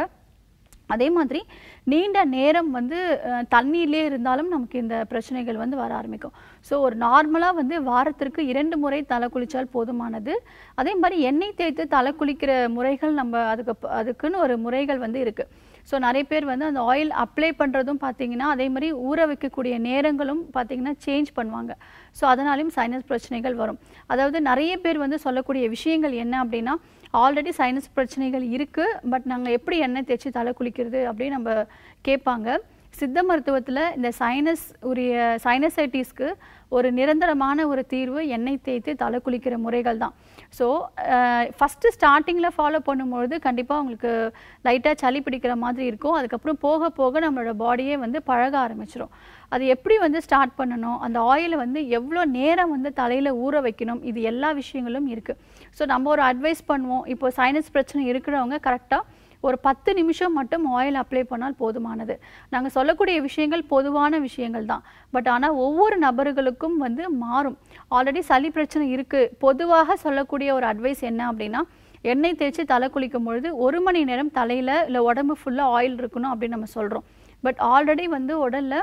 அதே மாதிரி நீண்ட நேரம் வந்து அஹ், தண்ணியிலே இருந்தாலும் நமக்கு இந்த பிரச்சனைகள் வந்து வர ஆரம்பிக்கும் ஸோ ஒரு நார்மலாக வந்து வாரத்திற்கு இரண்டு முறை தலை குளிச்சால் போதுமானது அதே மாதிரி எண்ணெய் தேய்த்து தலை குளிக்கிற முறைகள் நம்ம அதுக்கு ப- அதுக்குன்னு ஒரு முறைகள் வந்து இருக்குது ஸோ நிறைய பேர் வந்து அந்த ஆயில் அப்ளை பண்ணுறதும் பார்த்தீங்கன்னா அதே மாதிரி ஊற வைக்கக்கூடிய நேரங்களும் பார்த்தீங்கன்னா சேஞ்ச் பண்ணுவாங்க ஸோ அதனாலையும் சைனஸ் பிரச்சனைகள் வரும் அதாவது நிறைய பேர் வந்து சொல்லக்கூடிய விஷயங்கள் என்ன அப்படின்னா ஆல்ரெடி சைனஸ் பிரச்சனைகள் இருக்குது பட் நாங்கள் எப்படி எண்ணெய் தேய்ச்சி தலை குளிக்கிறது அப்படின்னு நம்ம கேட்பாங்க சித்த மருத்துவத்தில் இந்த சைனஸ் உரிய சைனசைட்டிஸ்க்கு ஒரு நிரந்தரமான ஒரு தீர்வு எண்ணெய் தேய்த்து தலை குளிக்கிற முறைகள் தான் ஸோ ஃபஸ்ட்டு ஸ்டார்டிங்கில் ஃபாலோ பண்ணும்பொழுது கண்டிப்பாக உங்களுக்கு லைட்டாக சளி பிடிக்கிற மாதிரி இருக்கும் அதுக்கப்புறம் போக போக நம்மளோட பாடியே வந்து பழக ஆரம்பிச்சிடும் அது எப்படி வந்து ஸ்டார்ட் பண்ணணும் அந்த ஆயிலை வந்து எவ்வளோ நேரம் வந்து தலையில் ஊற வைக்கணும் இது எல்லா விஷயங்களும் இருக்குது ஸோ நம்ம ஒரு அட்வைஸ் பண்ணுவோம் இப்போ சைனஸ் பிரச்சனை இருக்கிறவங்க கரெக்டாக ஒரு பத்து நிமிஷம் மட்டும் ஆயில் அப்ளை பண்ணால் போதுமானது நாங்கள் சொல்லக்கூடிய விஷயங்கள் பொதுவான விஷயங்கள் தான் பட் ஆனால் ஒவ்வொரு நபர்களுக்கும் வந்து மாறும் ஆல்ரெடி சளி பிரச்சனை இருக்குது பொதுவாக சொல்லக்கூடிய ஒரு அட்வைஸ் என்ன அப்படின்னா எண்ணெய் தேய்ச்சி தலை குளிக்கும் பொழுது ஒரு மணி நேரம் தலையில் இல்லை உடம்பு ஃபுல்லாக ஆயில் இருக்கணும் அப்படின்னு நம்ம சொல்கிறோம் பட் ஆல்ரெடி வந்து உடலில்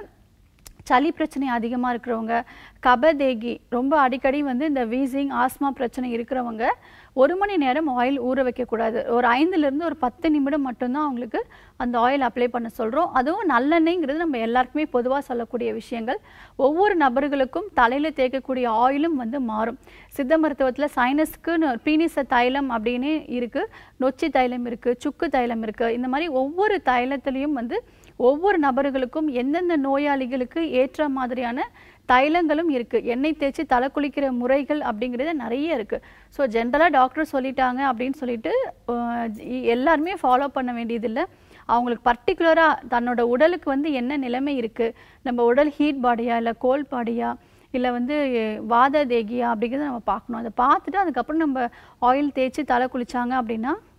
சளி பிரச்சனை அதிகமாக இருக்கிறவங்க கபதேகி ரொம்ப அடிக்கடி வந்து இந்த வீசிங் ஆஸ்மா பிரச்சனை இருக்கிறவங்க ஒரு மணி நேரம் ஆயில் ஊற வைக்கக்கூடாது ஒரு ஐந்துலேருந்து ஒரு பத்து நிமிடம் மட்டும்தான் அவங்களுக்கு அந்த ஆயில் அப்ளை பண்ண சொல்கிறோம் அதுவும் நல்லெண்ணெய்ங்கிறது நம்ம எல்லாருக்குமே பொதுவாக சொல்லக்கூடிய விஷயங்கள் ஒவ்வொரு நபர்களுக்கும் தலையில் தேய்க்கக்கூடிய ஆயிலும் வந்து மாறும் சித்த மருத்துவத்தில் சைனஸ்க்கு பீனிச தைலம் அப்படின்னு இருக்குது நொச்சி தைலம் இருக்குது சுக்கு தைலம் இருக்குது இந்த மாதிரி ஒவ்வொரு தைலத்துலேயும் வந்து ஒவ்வொரு நபர்களுக்கும் எந்தெந்த நோயாளிகளுக்கு ஏற்ற மாதிரியான தைலங்களும் இருக்குது எண்ணெய் தேய்ச்சி தலை குளிக்கிற முறைகள் அப்படிங்கிறது நிறைய இருக்குது ஸோ ஜென்ரலாக டாக்டர் சொல்லிட்டாங்க அப்படின்னு சொல்லிட்டு அஹ், இ- எல்லாருமே ஃபாலோ பண்ண வேண்டியதில்லை அவங்களுக்கு பர்டிகுலராக தன்னோட உடலுக்கு வந்து என்ன நிலைமை இருக்குது நம்ம உடல் ஹீட் பாடியா இல்லை கோல்ட் பாடியா இல்லை வந்து அஹ், வாத தேகியா அப்படிங்கிறத நம்ம பார்க்கணும் அதை பார்த்துட்டு அதுக்கப்புறம் நம்ம ஆயில் தேய்ச்சி தலை குளிச்சாங்க அப்படின்னா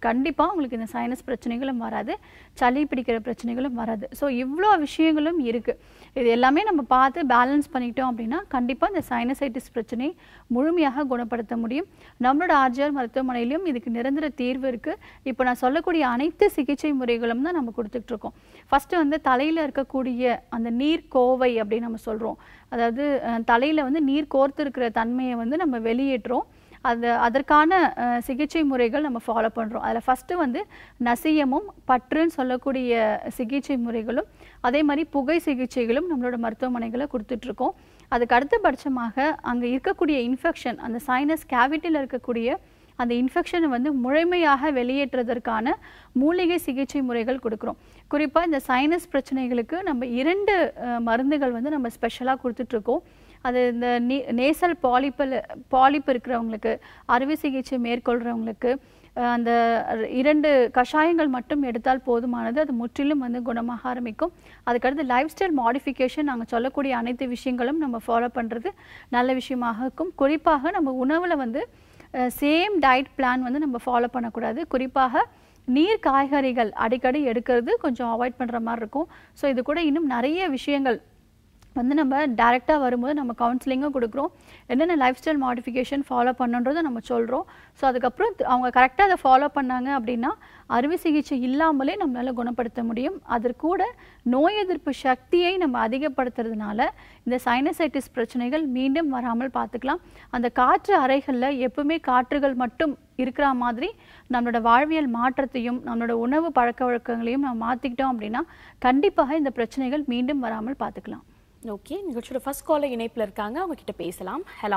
கண்டிப்பா உங்களுக்கு இந்த சைனஸ் பிரச்சனைகளும் வராது சளி பிடிக்கிற பிரச்சனைகளும் வராது ஸோ இவ்வளோ விஷயங்களும் இருக்கு இது எல்லாமே நம்ம பார்த்து பேலன்ஸ் பண்ணிக்கிட்டோம் அப்படின்னா கண்டிப்பா இந்த சைனசைட்டிஸ் பிரச்சனையை முழுமையாக குணப்படுத்த முடியும் நம்மளோட ஆர்ஜிஆர் மருத்துவமனையிலும் இதுக்கு நிரந்தர தீர்வு இருக்கு இப்போ நான் சொல்லக்கூடிய அனைத்து சிகிச்சை முறைகளும் தான் நம்ம கொடுத்துட்டு இருக்கோம் ஃபர்ஸ்ட் வந்து தலையில இருக்கக்கூடிய அந்த நீர் கோவை அப்படின்னு நம்ம சொல்றோம் அதாவது அஹ், தலையில வந்து நீர் கோர்த்து இருக்கிற தன்மையை வந்து நம்ம வெளியேற்றுறோம் அது அதற்கான அஹ், சிகிச்சை முறைகள் நம்ம ஃபாலோ பண்ணுறோம் அதில் ஃபஸ்ட்டு வந்து நசியமும் பற்றுன்னு சொல்லக்கூடிய சிகிச்சை முறைகளும் அதே மாதிரி புகை சிகிச்சைகளும் நம்மளோட மருத்துவமனைகளில் கொடுத்துட்ருக்கோம் அதுக்கு அடுத்தபட்சமாக அங்கே இருக்கக்கூடிய இன்ஃபெக்ஷன் அந்த சைனஸ் கேவிட்டியில் இருக்கக்கூடிய அந்த இன்ஃபெக்ஷனை வந்து முழுமையாக வெளியேற்றுவதற்கான மூலிகை சிகிச்சை முறைகள் கொடுக்குறோம் குறிப்பாக இந்த சைனஸ் பிரச்சனைகளுக்கு நம்ம இரண்டு அஹ், மருந்துகள் வந்து நம்ம ஸ்பெஷலாக கொடுத்துட்ருக்கோம் அது இந்த நே- நேசல் பாலிப்பில் பாலிப் இருக்கிறவங்களுக்கு அறுவை சிகிச்சை மேற்கொள்கிறவங்களுக்கு அஹ், அந்த ர- இரண்டு கஷாயங்கள் மட்டும் எடுத்தால் போதுமானது அது முற்றிலும் வந்து குணமாக ஆரம்பிக்கும் அதுக்கடுத்து லைஃப் ஸ்டைல் மாடிஃபிகேஷன் நாங்கள் சொல்லக்கூடிய அனைத்து விஷயங்களும் நம்ம ஃபாலோ பண்ணுறது நல்ல விஷயமாக இருக்கும் குறிப்பாக நம்ம உணவில் வந்து சேம் டயட் பிளான் வந்து நம்ம ஃபாலோ பண்ணக்கூடாது குறிப்பாக நீர் காய்கறிகள் அடிக்கடி எடுக்கிறது கொஞ்சம் அவாய்ட் பண்ணுற மாதிரி இருக்கும் ஸோ இது கூட இன்னும் நிறைய விஷயங்கள் வந்து நம்ம டைரெக்டாக வரும்போது நம்ம கவுன்சிலிங்கும் கொடுக்குறோம் என்னென்ன லைஃப் ஸ்டைல் மாடிஃபிகேஷன் ஃபாலோ பண்ணுன்றதை நம்ம சொல்கிறோம் ஸோ அதுக்கப்புறம் த- அவங்க கரெக்டாக அதை ஃபாலோ பண்ணாங்க அப்படின்னா அறுவை சிகிச்சை இல்லாமலே நம்மளால் குணப்படுத்த முடியும் அதற்கூட நோய் எதிர்ப்பு சக்தியை நம்ம அதிகப்படுத்துறதுனால இந்த சைனசைட்டிஸ் பிரச்சனைகள் மீண்டும் வராமல் பார்த்துக்கலாம் அந்த காற்று அறைகளில் எப்பவுமே காற்றுகள் மட்டும் இருக்கிற மாதிரி நம்மளோட வாழ்வியல் மாற்றத்தையும் நம்மளோட உணவு பழக்க வழக்கங்களையும் நம்ம மாற்றிக்கிட்டோம் அப்படின்னா கண்டிப்பாக இந்த பிரச்சனைகள் மீண்டும் வராமல் பார்த்துக்கலாம் ஓகே நிகழ்ச்சியோட ஃபர்ஸ்ட் காலர் இணைப்புல இருக்காங்க அவங்க கிட்ட பேசலாம் ஹலோ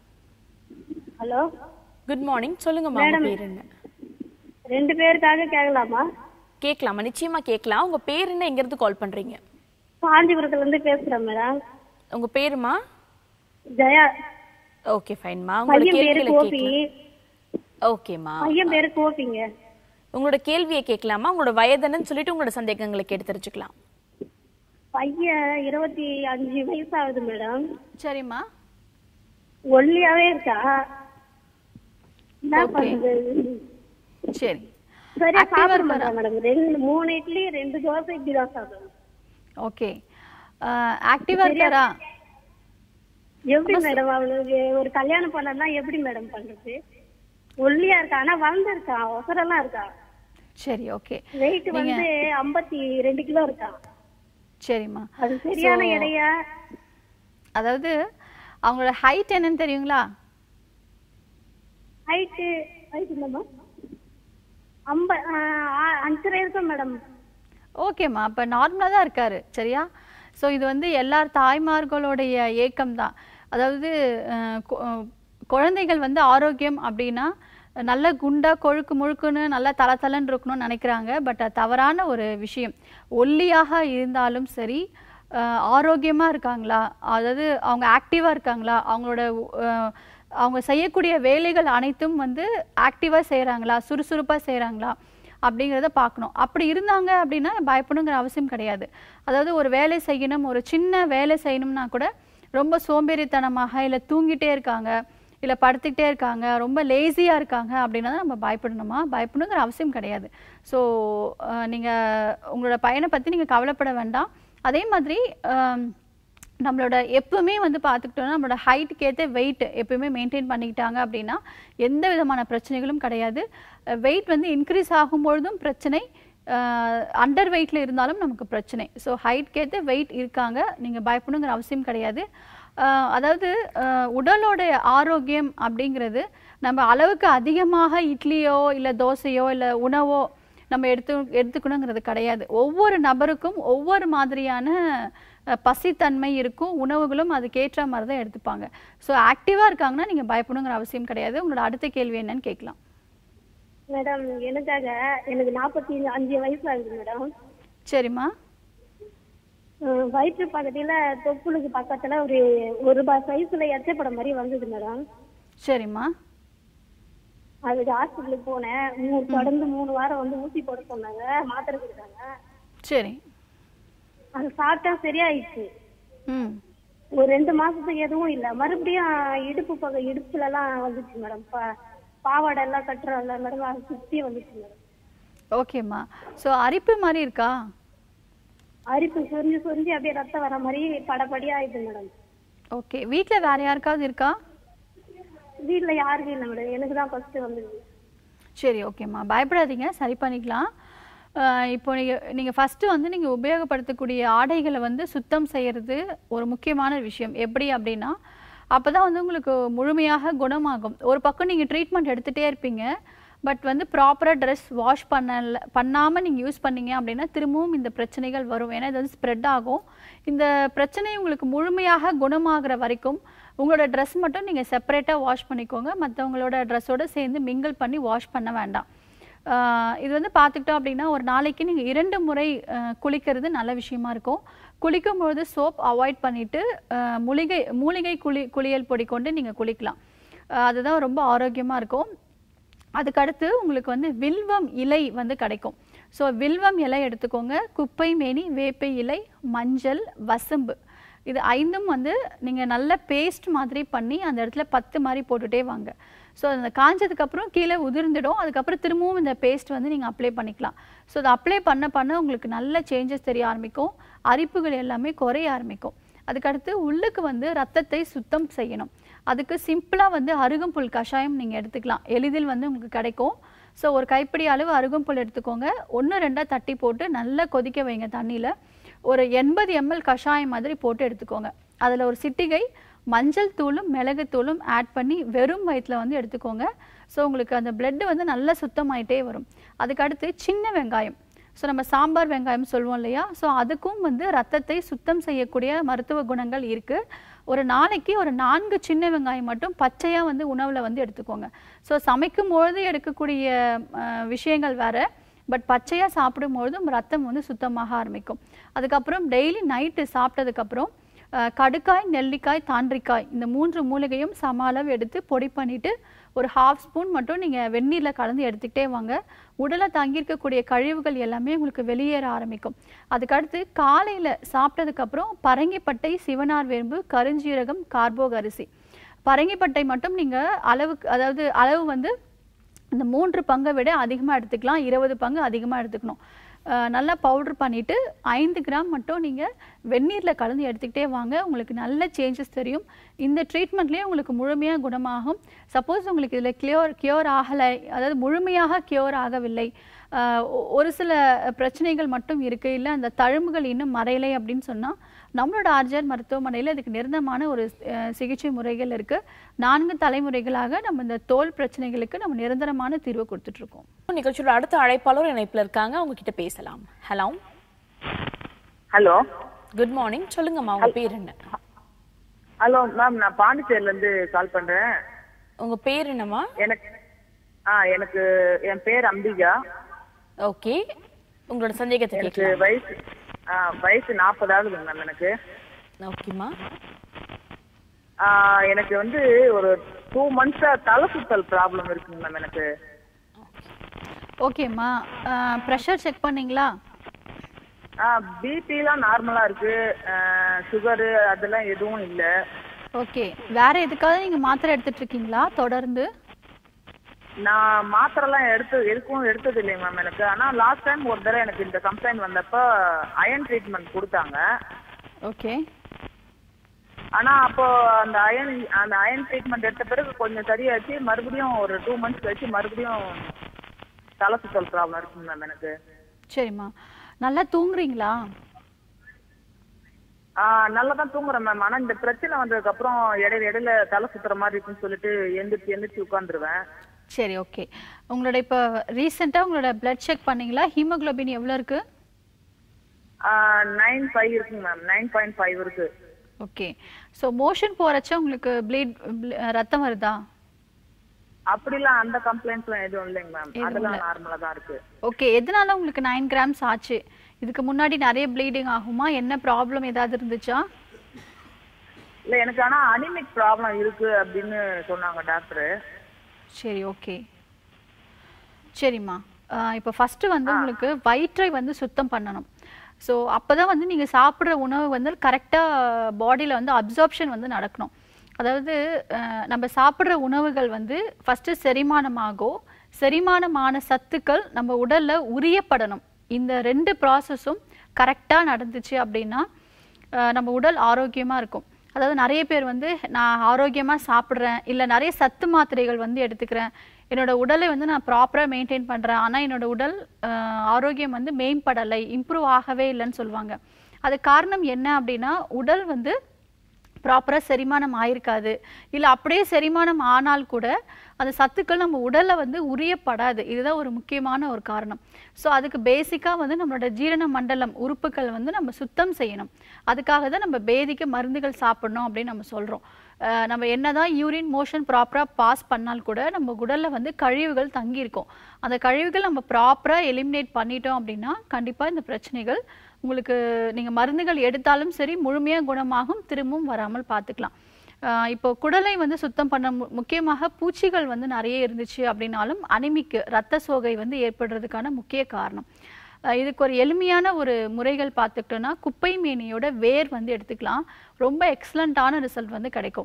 ஹலோ குட் மார்னிங் சொல்லுங்கம்மா உங்க பேர் என்ன ரெண்டு பேருக்காக கேட்கலாமா கேட்கலாமா நிச்சயமா கேட்கலாம் உங்க பேர் என்ன எங்க இருந்து கால் பண்றீங்க காஞ்சிபுரத்துல இருந்து பேசுறேன் மேடம் உங்க பேருமா ஜெயா ஓகே ஃபைன்மா உங்களோட பையன் பேரு கேள்விகளை கோபி கேட்கலாம் ஓகேம்மா பையன் பேரு கோபிங்க உங்களோட கேள்வியை கேட்கலாமா உங்களோட வயதுன்னு சொல்லிட்டு உங்களோட சந்தேகங்களை கேட்டு தெரிஞ்சுக்கலாம் பையன் இருபத்தி அஞ்சு வயசு ஆகுது மேடம் சரிம்மா ஒல்லியாவே இருக்கா என்ன Okay. பண்றது சரி சரியா Active ஆ சாப்பிட இருக்காரா? மாட்டா மேடம் ரெண்டு மூணு இட்லி ரெண்டு தோசை இப்படி தான் சாப்பிடுவேன் ஓகே ஆக்டிவா இருக்காரா எப்படி மேடம் அவனுக்கு ஒரு கல்யாணம் பண்ணா எப்படி மேடம் பண்றது ஒல்லியா இருக்கா ஆனா வளர்ந்துருக்கான் ஒசரெல்லாம் இருக்கா சரி ஓகே வெயிட் வந்து ஐம்பத்தி ரெண்டு கிலோ இருக்கா சரிம்மா அது சரியான So, எடையா அதாவது அவங்களோட ஹைட் என்னன்னு தெரியுங்களா ஹைட்டு ஹைட் இல்லைம்மா ஐம்ப ஆஹ் அஞ்சரை இருக்கும் மேடம் ஓகேம்மா அப்போ நார்மலாக தான் இருக்காரு சரியா ஸோ இது வந்து எல்லார் தாய்மார்களுடைய ஏக்கம் தான் அதாவது அஹ், கு- அஹ், குழந்தைகள் வந்து ஆரோக்கியம் அப்படின்னா நல்ல குண்டா கொழுக்கு முழுக்குன்னு நல்லா தல தலன்னு இருக்கணும்னு நினைக்கிறாங்க பட் அது தவறான ஒரு விஷயம் ஒல்லியாக இருந்தாலும் சரி அஹ், ஆரோக்கியமா இருக்காங்களா அதாவது அவங்க ஆக்டிவா இருக்காங்களா அவங்களோட அஹ், அவங்க செய்யக்கூடிய வேலைகள் அனைத்தும் வந்து ஆக்டிவா செய்றாங்களா சுறுசுறுப்பா செய்றாங்களா அப்படிங்கிறத பார்க்கணும் அப்படி இருந்தாங்க அப்படின்னா பயப்படணுங்கிற அவசியம் கிடையாது அதாவது ஒரு வேலை செய்யணும் ஒரு சின்ன வேலை செய்யணும்னா கூட ரொம்ப சோம்பேறித்தனமாக இல்லை தூங்கிட்டே இருக்காங்க இல்லை படுத்துக்கிட்டே இருக்காங்க ரொம்ப லேசியாக இருக்காங்க அப்படின்னா தான் நம்ம பயப்படணுமா பயப்படணுங்கிற அவசியம் கிடையாது ஸோ நீங்கள் உங்களோட பையனை பற்றி நீங்கள் கவலைப்பட வேண்டாம் அதே மாதிரி ஆம், நம்மளோட எப்பவுமே வந்து பார்த்துக்கிட்டோம்னா நம்மளோட ஹைட்டுக்கு ஏற்ற வெயிட் எப்பவுமே மெயின்டைன் பண்ணிக்கிட்டாங்க அப்படின்னா எந்த விதமான பிரச்சனைகளும் கிடையாது வெயிட் வந்து இன்க்ரீஸ் ஆகும்பொழுதும் பிரச்சனை அண்டர் வெயிட்டில் இருந்தாலும் நமக்கு பிரச்சனை ஸோ ஹைட்க்கு ஏற்ற வெயிட் இருக்காங்க நீங்கள் பயப்படணுங்கிற அவசியம் கிடையாது அஹ், அதாவது அஹ், உடலோட ஆரோக்கியம் அப்படிங்கிறது நம்ம அளவுக்கு அதிகமாக இட்லியோ இல்லை தோசையோ இல்லை உணவோ நம்ம எடுத்து எடுத்துக்கணுங்கிறது கிடையாது ஒவ்வொரு நபருக்கும் ஒவ்வொரு மாதிரியான அஹ், பசித்தன்மை இருக்கும் உணவுகளும் அதுக்கேற்ற மாதிரி தான் எடுத்துப்பாங்க ஸோ ஆக்டிவாக இருக்காங்கன்னா நீங்கள் பயப்படணுங்கிற அவசியம் கிடையாது உங்களோட அடுத்த கேள்வி என்னன்னு கேட்கலாம் மேடம் எனக்காக எனக்கு நாற்பத்தி அஞ்சு வயசு ஆகுது மேடம் சரிம்மா அஹ் வயிற்று பக்கத்துல தொப்புளுக்கு பக்கத்துல ஒரு ஒரு ரூபாய் சைஸ்ல எச்சப்படம் மாதிரி வந்தது மேடம் சரிம்மா அதுக்கு ஹாஸ்பிட்டலுக்கு போனேன் மூணு தொடர்ந்து மூணு வாரம் வந்து ஊசி போட சொன்னாங்க மாத்திரை கொடுத்தாங்க சரி அது சாப்பிட்டா சரியாயிடுச்சு ம் ஒரு ரெண்டு மாசத்துக்கு எதுவும் இல்ல மறுபடியும் இடுப்பு பக்கம் இடுப்புல எல்லாம் வந்துச்சு மேடம் ப- பாவாடை எல்லாம் கட்டுறோம்ல மேடம் அது சுத்தி வந்துச்சு மேடம் ஓகேம்மா ஸோ அரிப்பு மாதிரி இருக்கா அரிப்பு சொரிஞ்சு சொரிஞ்சு அப்படியே ரத்தம் வர மாதிரி படபடியா ஆயிடுது மேடம் ஓகே வீட்டில் வேற யாருக்காவது இருக்கா வீட்ல யாருக்கும் இல்லை மேடம் எனக்கு தான் ஃபர்ஸ்ட் வந்தது சரி ஓகேம்மா பயப்படாதீங்க சரி பண்ணிக்கலாம் அஹ் இப்போ நீங்கள் நீங்கள் ஃபஸ்ட்டு வந்து நீங்கள் உபயோகப்படுத்தக்கூடிய ஆடைகளை வந்து சுத்தம் செய்கிறது ஒரு முக்கியமான விஷயம் எப்படி அப்படின்னா அப்போ தான் வந்து உங்களுக்கு முழுமையாக குணமாகும் ஒரு பக்கம் நீங்கள் ட்ரீட்மெண்ட் எடுத்துகிட்டே இருப்பீங்க பட் வந்து ப்ராப்பராக ட்ரெஸ் வாஷ் பண்ணல பண்ணாமல் நீங்கள் யூஸ் பண்ணீங்க அப்படின்னா திரும்பவும் இந்த பிரச்சனைகள் வரும் ஏன்னா இது வந்து ஸ்ப்ரெட் ஆகும் இந்த பிரச்சனை உங்களுக்கு முழுமையாக குணமாகிற வரைக்கும் உங்களோட ட்ரெஸ் மட்டும் நீங்கள் செப்பரேட்டாக வாஷ் பண்ணிக்கோங்க மற்றவங்களோட ட்ரெஸ்ஸோட சேர்ந்து மிங்கிள் பண்ணி வாஷ் பண்ண வேண்டாம் ஆஹ் இது வந்து பார்த்துக்கிட்டோம் அப்படின்னா ஒரு நாளைக்கு நீங்கள் இரண்டு முறை ஆஹ் குளிக்கிறது நல்ல விஷயமா இருக்கும் குளிக்கும் பொழுது சோப் அவாய்ட் பண்ணிட்டு ஆஹ் மூலிகை மூலிகை குளி குளியல் பொடி கொண்டு நீங்கள் குளிக்கலாம் ஆஹ் அதுதான் ரொம்ப ஆரோக்கியமாக இருக்கும் அதுக்கடுத்து உங்களுக்கு வந்து வில்வம் இலை வந்து கிடைக்கும் ஸோ வில்வம் இலை எடுத்துக்கோங்க குப்பை மேனி வேப்பை இலை மஞ்சள் வசம்பு இது ஐந்தும் வந்து நீங்கள் நல்ல பேஸ்ட் மாதிரி பண்ணி அந்த இடத்துல பத்து மாதிரி போட்டுட்டே வாங்க ஸோ அந்த காஞ்சதுக்கப்புறம் கீழே உதிர்ந்துடும் அதுக்கப்புறம் திரும்பவும் இந்த பேஸ்ட் வந்து நீங்கள் அப்ளை பண்ணிக்கலாம் ஸோ அதை அப்ளை பண்ண பண்ண உங்களுக்கு நல்ல சேஞ்சஸ் தெரிய ஆரம்பிக்கும் அரிப்புகள் எல்லாமே குறைய ஆரம்பிக்கும் அதுக்கடுத்து உள்ளுக்கு வந்து ரத்தத்தை சுத்தம் செய்யணும் அதுக்கு சிம்பிளாக வந்து அருகம்புல் கஷாயம் நீங்கள் எடுத்துக்கலாம் எளிதில் வந்து உங்களுக்கு கிடைக்கும் ஸோ ஒரு கைப்பிடி அளவு அருகம்புல் எடுத்துக்கோங்க ஒன்று ரெண்டாக தட்டி போட்டு நல்லா கொதிக்க வைங்க தண்ணியில் ஒரு எண்பது எம்எல் கஷாயம் மாதிரி போட்டு எடுத்துக்கோங்க அதில் ஒரு சிட்டிகை மஞ்சள் தூளும் மிளகுத்தூளும் ஆட் பண்ணி வெறும் வயிற்றில் வந்து எடுத்துக்கோங்க ஸோ உங்களுக்கு அந்த blood வந்து நல்லா சுத்தமாயிட்டே வரும் அதுக்கடுத்து சின்ன வெங்காயம் ஸோ நம்ம சாம்பார் வெங்காயம் சொல்லுவோம் இல்லையா ஸோ அதுக்கும் வந்து ரத்தத்தை சுத்தம் செய்யக்கூடிய மருத்துவ குணங்கள் இருக்குது ஒரு நாளைக்கு ஒரு நான்கு சின்ன வெங்காயம் மட்டும் பச்சையாக வந்து உணவில் வந்து எடுத்துக்கோங்க ஸோ சமைக்கும் பொழுது எடுக்கக்கூடிய அஹ், விஷயங்கள் வேற பட் பச்சையாக சாப்பிடும்பொழுதும் ரத்தம் வந்து சுத்தமாக ஆரம்பிக்கும் அதுக்கப்புறம் டெய்லி நைட்டு சாப்பிட்டதுக்கப்புறம் அஹ், கடுக்காய் நெல்லிக்காய் தாண்டிக்காய் இந்த மூன்று மூலிகையும் சம அளவு எடுத்து பொடி பண்ணிட்டு ஒரு ஹாஃப் ஸ்பூன் மட்டும் நீங்கள் வெந்நீரில் கலந்து எடுத்துக்கிட்டே வாங்க உடலை தங்கியிருக்கக்கூடிய கழிவுகள் எல்லாமே உங்களுக்கு வெளியேற ஆரம்பிக்கும் அதுக்கடுத்து காலையில் சாப்பிட்டதுக்கப்புறம் பரங்கிப்பட்டை சிவனார் வேம்பு கருஞ்சீரகம் கார்போக் அரிசி பரங்கிப்பட்டை மட்டும் நீங்கள் அளவுக்கு அதாவது அளவு வந்து இந்த மூன்று பங்கை விட அதிகமாக எடுத்துக்கலாம் இருபது பங்கு அதிகமாக எடுத்துக்கணும் அஹ் நல்லா பவுடர் பண்ணிவிட்டு ஐந்து கிராம் மட்டும் நீங்கள் வெந்நீரில் கலந்து எடுத்துக்கிட்டே வாங்க உங்களுக்கு நல்ல சேஞ்சஸ் தெரியும் இந்த ட்ரீட்மெண்ட்லேயே உங்களுக்கு முழுமையாக குணமாகும் சப்போஸ் உங்களுக்கு இதில் கிளியோர் கியூர் ஆகலை அதாவது முழுமையாக கியூர் ஆகவில்லை அஹ் ஒ- ஒரு சில பிரச்சனைகள் மட்டும் இருக்கு இல்லை அந்த தழும்புகள் இன்னும் மறையலை அப்படின்னு சொன்னால் நம்மளோட ஆர்ஜர் மருத்துவமனையில் இதுக்கு நிரந்தரமான ஒரு அஹ், சிகிச்சை முறைகள் இருக்கு நான்கு தலைமுறைகளாக நம்ம இந்த தோல் பிரச்சனைகளுக்கு நம்ம நிரந்தரமான தீர்வு கொடுத்துட்டு இருக்கோம் நிகழ்ச்சியோட அடுத்த அழைப்பாளர் இணைப்புல இருக்காங்க அவங்க கிட்ட பேசலாம் ஹலோ ஹலோ குட் மார்னிங் சொல்லுங்கம்மா உங்க பேர் என்ன ஹலோ மேம் நான் பாண்டிச்சேரில இருந்து கால் பண்றேன் உங்க பேர் என்னம்மா எனக்கு ஆ எனக்கு என் பேர் அம்பிகா ஓகே உங்களோட சந்தேகத்தை எனக்கு கேட்கலாம் வயசு ஆ வயசு நாற்பது ஆகுதுங்க மேம் எனக்கு ஓகேம்மா ஆ, எனக்கு வந்து ஒரு டூ மந்த்ஸா தலை சுத்தல் ப்ராப்ளம் இருக்குங்க மேம் எனக்கு ஓகேம்மா ப்ரெஷர் செக் பண்ணீங்களா பிபிலாம் நார்மலா இருக்கு சுகரு அதெல்லாம் எதுவும் இல்ல ஓகே வேற எதுக்காவது நீங்கள் மாத்திரை எடுத்துட்டு இருக்கீங்களா தொடர்ந்து நான் மாத்திரைலாம் எடுத்து எதுக்கும் எடுத்தது இல்லைங்க மேம் எனக்கு ஆனா லாஸ்ட் டைம் ஒரு தடவை எனக்கு இந்த கம்ப்ளைண்ட் வந்தப்ப அயன் ட்ரீட்மெண்ட் கொடுத்தாங்க ஓகே ஆனா அப்போ அந்த அயன் அந்த அயன் ட்ரீட்மெண்ட் எடுத்த பிறகு கொஞ்சம் சரியாச்சு மறுபடியும் ஒரு டூ மந்த்ஸ் கழிச்சு மறுபடியும் தலை சுத்தல் ப்ராப்ளம் இருக்குங்க மேம் எனக்கு சரிம்மா நல்லா தூங்குறீங்களா ஆஹ் நல்லா தான் தூங்குறேன் மேம் ஆனா இந்த பிரச்சனை வந்ததுக்கு அப்புறம் இடையில இடையில தலை சுத்துற மாதிரி இருக்குன்னு சொல்லிட்டு எந்திரிச்சு எந்திரிச்சு உட்காந்துருவேன் சரி ஓகே உங்களோட இப்போ ரீசெண்டாக உங்களோட பிளட் செக் பண்ணீங்களா ஹீமோகுளோபின் எவ்வளோ இருக்குது நைன் ஃபைவ் இருக்குங்க மேம் நைன் பாயிண்ட் ஃபைவ் இருக்கு ஓகே ஸோ மோஷன் போகிறச்ச உங்களுக்கு ப்ளீட் ரத்தம் வருதா அப்படிலாம் அந்த கம்ப்ளைண்ட்ஸ்லாம் எதுவும் இல்லைங்க மேம் அதெல்லாம் நார்மலா தான் இருக்கு ஓகே எதனால உங்களுக்கு நைன் கிராம்ஸ் ஆச்சு இதுக்கு முன்னாடி நிறைய ப்ளீடிங் ஆகுமா என்ன ப்ராப்ளம் ஏதாவது இருந்துச்சா இல்ல எனக்கு ஆனா அனிமிக் ப்ராப்ளம் இருக்கு அப்படின்னு சொன்னாங்க டாக்டர் சரி ஓகே சரிம்மா இப்போ ஃபஸ்ட்டு வந்து உங்களுக்கு வயிற்றை வந்து சுத்தம் பண்ணணும் ஸோ அப்போ தான் வந்து நீங்கள் சாப்பிட்ற உணவு வந்து கரெக்டாக பாடியில் வந்து அப்சார்ப்ஷன் வந்து நடக்கணும் அதாவது அஹ், நம்ம சாப்பிட்ற உணவுகள் வந்து ஃபஸ்ட்டு செரிமானமாகும் செரிமானமான சத்துக்கள் நம்ம உடல்ல உரியப்படணும் இந்த ரெண்டு ப்ராசஸும் கரெக்டாக நடந்துச்சு அப்படின்னா அஹ், நம்ம உடல் ஆரோக்கியமா இருக்கும் அதாவது நிறைய பேர் வந்து நான் ஆரோக்கியமா சாப்பிட்றேன் இல்லை நிறைய சத்து மாத்திரைகள் வந்து எடுத்துக்கிறேன் என்னோட உடலை வந்து நான் ப்ராப்பராக மெயின்டைன் பண்றேன் ஆனா என்னோட உடல் அஹ், ஆரோக்கியம் வந்து மேம்படலை இம்ப்ரூவ் ஆகவே இல்லைன்னு சொல்லுவாங்க அது காரணம் என்ன அப்படின்னா உடல் வந்து ப்ராப்பராக செரிமானம் ஆயிருக்காது இல்லை அப்படியே செரிமானம் ஆனால் கூட அந்த சத்துக்கள் நம்ம உடல்ல வந்து உரியப்படாது இதுதான் ஒரு முக்கியமான ஒரு காரணம் ஸோ அதுக்கு பேசிக்காக வந்து நம்மளோட ஜீரண மண்டலம் உறுப்புகள் வந்து நம்ம சுத்தம் செய்யணும் அதுக்காக தான் நம்ம பேதிக்கு மருந்துகள் சாப்பிடணும் அப்படின்னு நம்ம சொல்கிறோம் நம்ம என்னதான் யூரின் மோஷன் ப்ராப்பராக பாஸ் பண்ணால் கூட நம்ம உடல்ல வந்து கழிவுகள் தங்கியிருக்கும் அந்த கழிவுகள் நம்ம ப்ராப்பராக எலிமினேட் பண்ணிட்டோம் அப்படின்னா கண்டிப்பாக இந்த பிரச்சனைகள் உங்களுக்கு நீங்கள் மருந்துகள் எடுத்தாலும் சரி முழுமையாக குணமாகும் திரும்பவும் வராமல் பார்த்துக்கலாம் ஆஹ் இப்போ குடலை வந்து சுத்தம் பண்ண மு- முக்கியமாக பூச்சிகள் வந்து நிறைய இருந்துச்சு அப்படின்னாலும் அனிமிக்கு ரத்த சோகை வந்து ஏற்படுறதுக்கான முக்கிய காரணம் ஆஹ் இதுக்கு ஒரு எளிமையான ஒரு முறைகள் பார்த்துக்கிட்டோம்னா குப்பை மேனியோட வேர் வந்து எடுத்துக்கலாம் ரொம்ப எக்ஸலண்ட்டான ரிசல்ட் வந்து கிடைக்கும்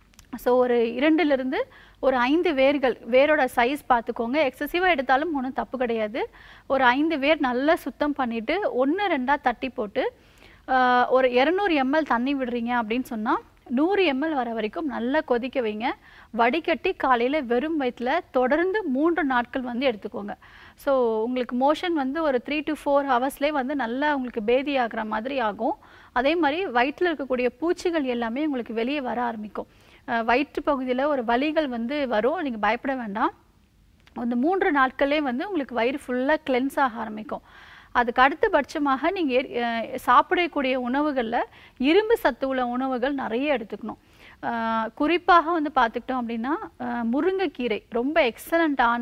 ஸோ ஒரு இரண்டிலிருந்து ஒரு ஐந்து வேர்கள் வேரோட சைஸ் பார்த்துக்கோங்க எக்ஸசிவாக எடுத்தாலும் ஒன்றும் தப்பு கிடையாது ஒரு ஐந்து வேர் நல்லா சுத்தம் பண்ணிட்டு ஒன்று ரெண்டாக தட்டி போட்டு ஆஹ், ஒரு இரநூறு எம்எல் தண்ணி விடுறீங்க அப்படின்னு சொன்னால் நூறு எம்எல் வர வரைக்கும் நல்லா கொதிக்க வைங்க வடிகட்டி காலையில் வெறும் வயிற்றுல தொடர்ந்து மூன்று நாட்கள் வந்து எடுத்துக்கோங்க ஸோ உங்களுக்கு மோஷன் வந்து ஒரு த்ரீ டு ஃபோர் ஹவர்ஸ்லேயே வந்து நல்லா உங்களுக்கு பேதி ஆகுற மாதிரி ஆகும் அதே மாதிரி வயிற்றில் இருக்கக்கூடிய பூச்சிகள் எல்லாமே உங்களுக்கு வெளியே வர ஆரம்பிக்கும் அஹ் வயிற்று பகுதியில் ஒரு வலிகள் வந்து வரும் நீங்கள் பயப்பட வேண்டாம் அந்த மூன்று நாட்களே வந்து உங்களுக்கு வயிறு ஃபுல்லாக கிளென்ஸ் ஆக ஆரம்பிக்கும் அதுக்கு அடுத்தபட்சமாக நீங்கள் சாப்பிடக்கூடிய உணவுகளில் இரும்பு சத்து உள்ள உணவுகள் நிறைய எடுத்துக்கணும் அஹ் குறிப்பாக வந்து பார்த்துக்கிட்டோம் அப்படின்னா அஹ் முருங்கைக்கீரை ரொம்ப எக்ஸலண்ட்டான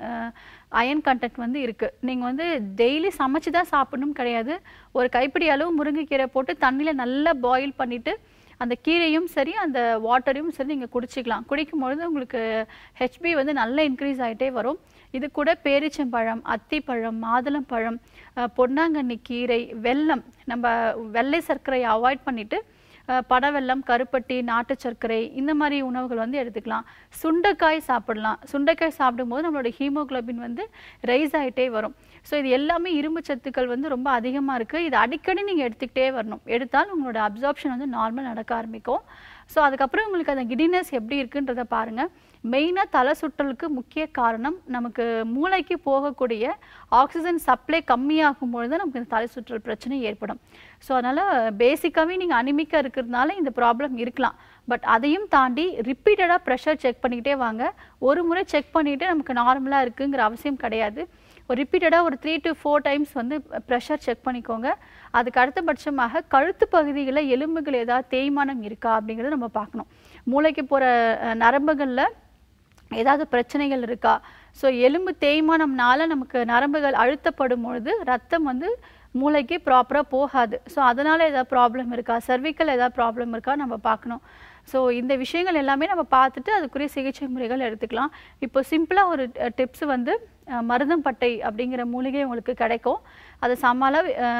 அயன் கண்டென்ட் வந்து இருக்குது நீங்கள் வந்து டெய்லி சமைச்சு தான் சாப்பிடணும் கிடையாது ஒரு கைப்பிடி அளவு முருங்கைக்கீரை போட்டு தண்ணியில் நல்லா பாயில் பண்ணிவிட்டு அந்த கீரையும் சரி அந்த வாட்டரையும் சரி நீங்கள் குடிச்சிக்கலாம் குடிக்கும் பொழுது உங்களுக்கு ஹெச்பி வந்து நல்லா இன்க்ரீஸ் ஆகிட்டே வரும் இது கூட பேரிச்சம்பழம் அத்திப்பழம் மாதுளம்பழம் அஹ், பொன்னாங்கண்ணி கீரை வெல்லம் நம்ம வெள்ளை சர்க்கரையை அவாய்ட் பண்ணிட்டு அஹ், பனவெல்லம் கருப்பட்டி நாட்டு சர்க்கரை இந்த மாதிரி உணவுகள் வந்து எடுத்துக்கலாம் சுண்டைக்காய் சாப்பிடலாம் சுண்டைக்காய் சாப்பிடும்போது நம்மளோட ஹீமோகுளோபின் வந்து ரைஸ் ஆகிட்டே வரும் ஸோ இது எல்லாமே இரும்பு சத்துக்கள் வந்து ரொம்ப அதிகமாக இருக்குது இது அடிக்கடி நீங்கள் எடுத்துக்கிட்டே வரணும் எடுத்தால் உங்களோட அப்சார்ப்ஷன் வந்து நார்மல் நடக்க ஆரம்பிக்கும் ஸோ அதுக்கப்புறம் உங்களுக்கு அந்த கிடினஸ் எப்படி இருக்குன்றத பாருங்கள் மெயினாக தலை சுற்றலுக்கு முக்கிய காரணம் நமக்கு மூளைக்கு போகக்கூடிய ஆக்சிஜன் சப்ளை கம்மியாகும் பொழுது நமக்கு இந்த தலை சுற்றல் பிரச்சனை ஏற்படும் ஸோ அதனால் பேசிக்காகவே நீங்கள் அனிமிக்காக இருக்கிறதுனால இந்த ப்ராப்ளம் இருக்கலாம் பட் அதையும் தாண்டி ரிப்பீட்டடாக ப்ரெஷர் செக் பண்ணிக்கிட்டே வாங்க ஒரு முறை செக் பண்ணிவிட்டு நமக்கு நார்மலாக இருக்குங்கிற அவசியம் கிடையாது ஒரு ரிப்பீட்டடாக ஒரு த்ரீ டு ஃபோர் டைம்ஸ் வந்து ப்ரெஷர் செக் பண்ணிக்கோங்க அதுக்கு அடுத்தபட்சமாக கழுத்து பகுதிகளில் எலும்புகள் ஏதாவது தேய்மானம் இருக்கா அப்படிங்கிறத நம்ம பார்க்கணும் மூளைக்கு போகிற நரம்புகளில் ஏதாவது பிரச்சனைகள் இருக்கா ஸோ எலும்பு தேய்மானம்னால நமக்கு நரம்புகள் அழுத்தப்படும் பொழுது ரத்தம் வந்து மூளைக்கு ப்ராப்பராக போகாது ஸோ அதனால் ஏதாவது ப்ராப்ளம் இருக்கா சர்விக்கல் ஏதாவது ப்ராப்ளம் இருக்கா நம்ம பார்க்கணும் ஸோ இந்த விஷயங்கள் எல்லாமே நம்ம பார்த்துட்டு அதுக்குரிய சிகிச்சை முறைகள் எடுத்துக்கலாம் இப்போ சிம்பிளாக ஒரு டிப்ஸ் வந்து அஹ், மருதம்பட்டை அப்படிங்கிற மூலிகை உங்களுக்கு கிடைக்கும் அது சமாள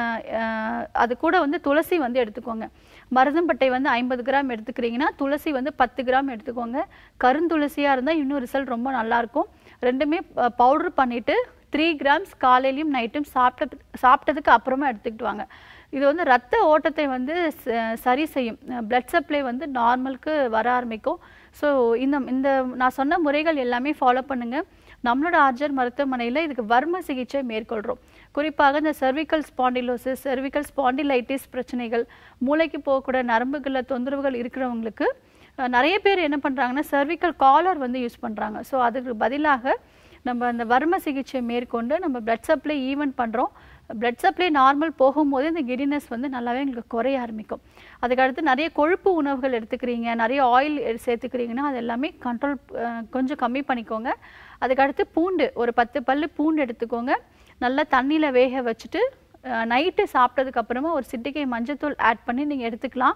அது கூட வந்து துளசி வந்து எடுத்துக்கோங்க மருதம்பட்டை வந்து ஐம்பது கிராம் எடுத்துக்கிறீங்கன்னா துளசி வந்து பத்து கிராம் எடுத்துக்கோங்க கருந்துளசியாக இருந்தால் இன்னும் ரிசல்ட் ரொம்ப நல்லாயிருக்கும் ரெண்டுமே பவுடர் பண்ணிவிட்டு த்ரீ கிராம்ஸ் காலையிலையும் நைட்டும் சாப்பிட்ட சாப்பிட்டதுக்கு அப்புறமா எடுத்துக்கிட்டு வாங்க இது வந்து ரத்த ஓட்டத்தை வந்து ச- சரி செய்யும் பிளட் சப்ளை வந்து நார்மலுக்கு வர ஆரம்பிக்கும் ஸோ இந்த இந்த நான் சொன்ன முறைகள் எல்லாமே ஃபாலோ பண்ணுங்க நம்மளோட ஆர்ஜர் மருத்துவமனையில் இதுக்கு வர்ம சிகிச்சை மேற்கொள்கிறோம் குறிப்பாக இந்த cervical spondylosis cervical spondylitis பிரச்சனைகள் மூளைக்கு போகக்கூடிய நரம்புகளில் தொந்தரவுகள் இருக்கிறவங்களுக்கு அஹ், நிறைய பேர் என்ன பண்ணுறாங்கன்னா cervical காலர் வந்து யூஸ் பண்ணுறாங்க ஸோ அதுக்கு பதிலாக நம்ம அந்த வர்ம சிகிச்சை மேற்கொண்டு நம்ம பிளட் சப்ளை ஈவன் பண்ணுறோம் பிளட் சப்ளை நார்மல் போகும்போது இந்த கிடினஸ் வந்து நல்லாவே எங்களுக்கு குறைய ஆரம்பிக்கும் அதுக்கடுத்து நிறைய கொழுப்பு உணவுகள் எடுத்துக்கிறீங்க நிறைய ஆயில் சேர்த்துக்கிறீங்கன்னா அது எல்லாமே கண்ட்ரோல் கொஞ்சம் கம்மி பண்ணிக்கோங்க அதுக்கடுத்து பூண்டு ஒரு பத்து பல்லு பூண்டு எடுத்துக்கோங்க நல்லா தண்ணியில் வேக வச்சுட்டு நைட்டு சாப்பிட்டதுக்கு அப்புறமா ஒரு சிட்டிகை மஞ்சத்தூள் ஆட் பண்ணி நீங்கள் எடுத்துக்கலாம்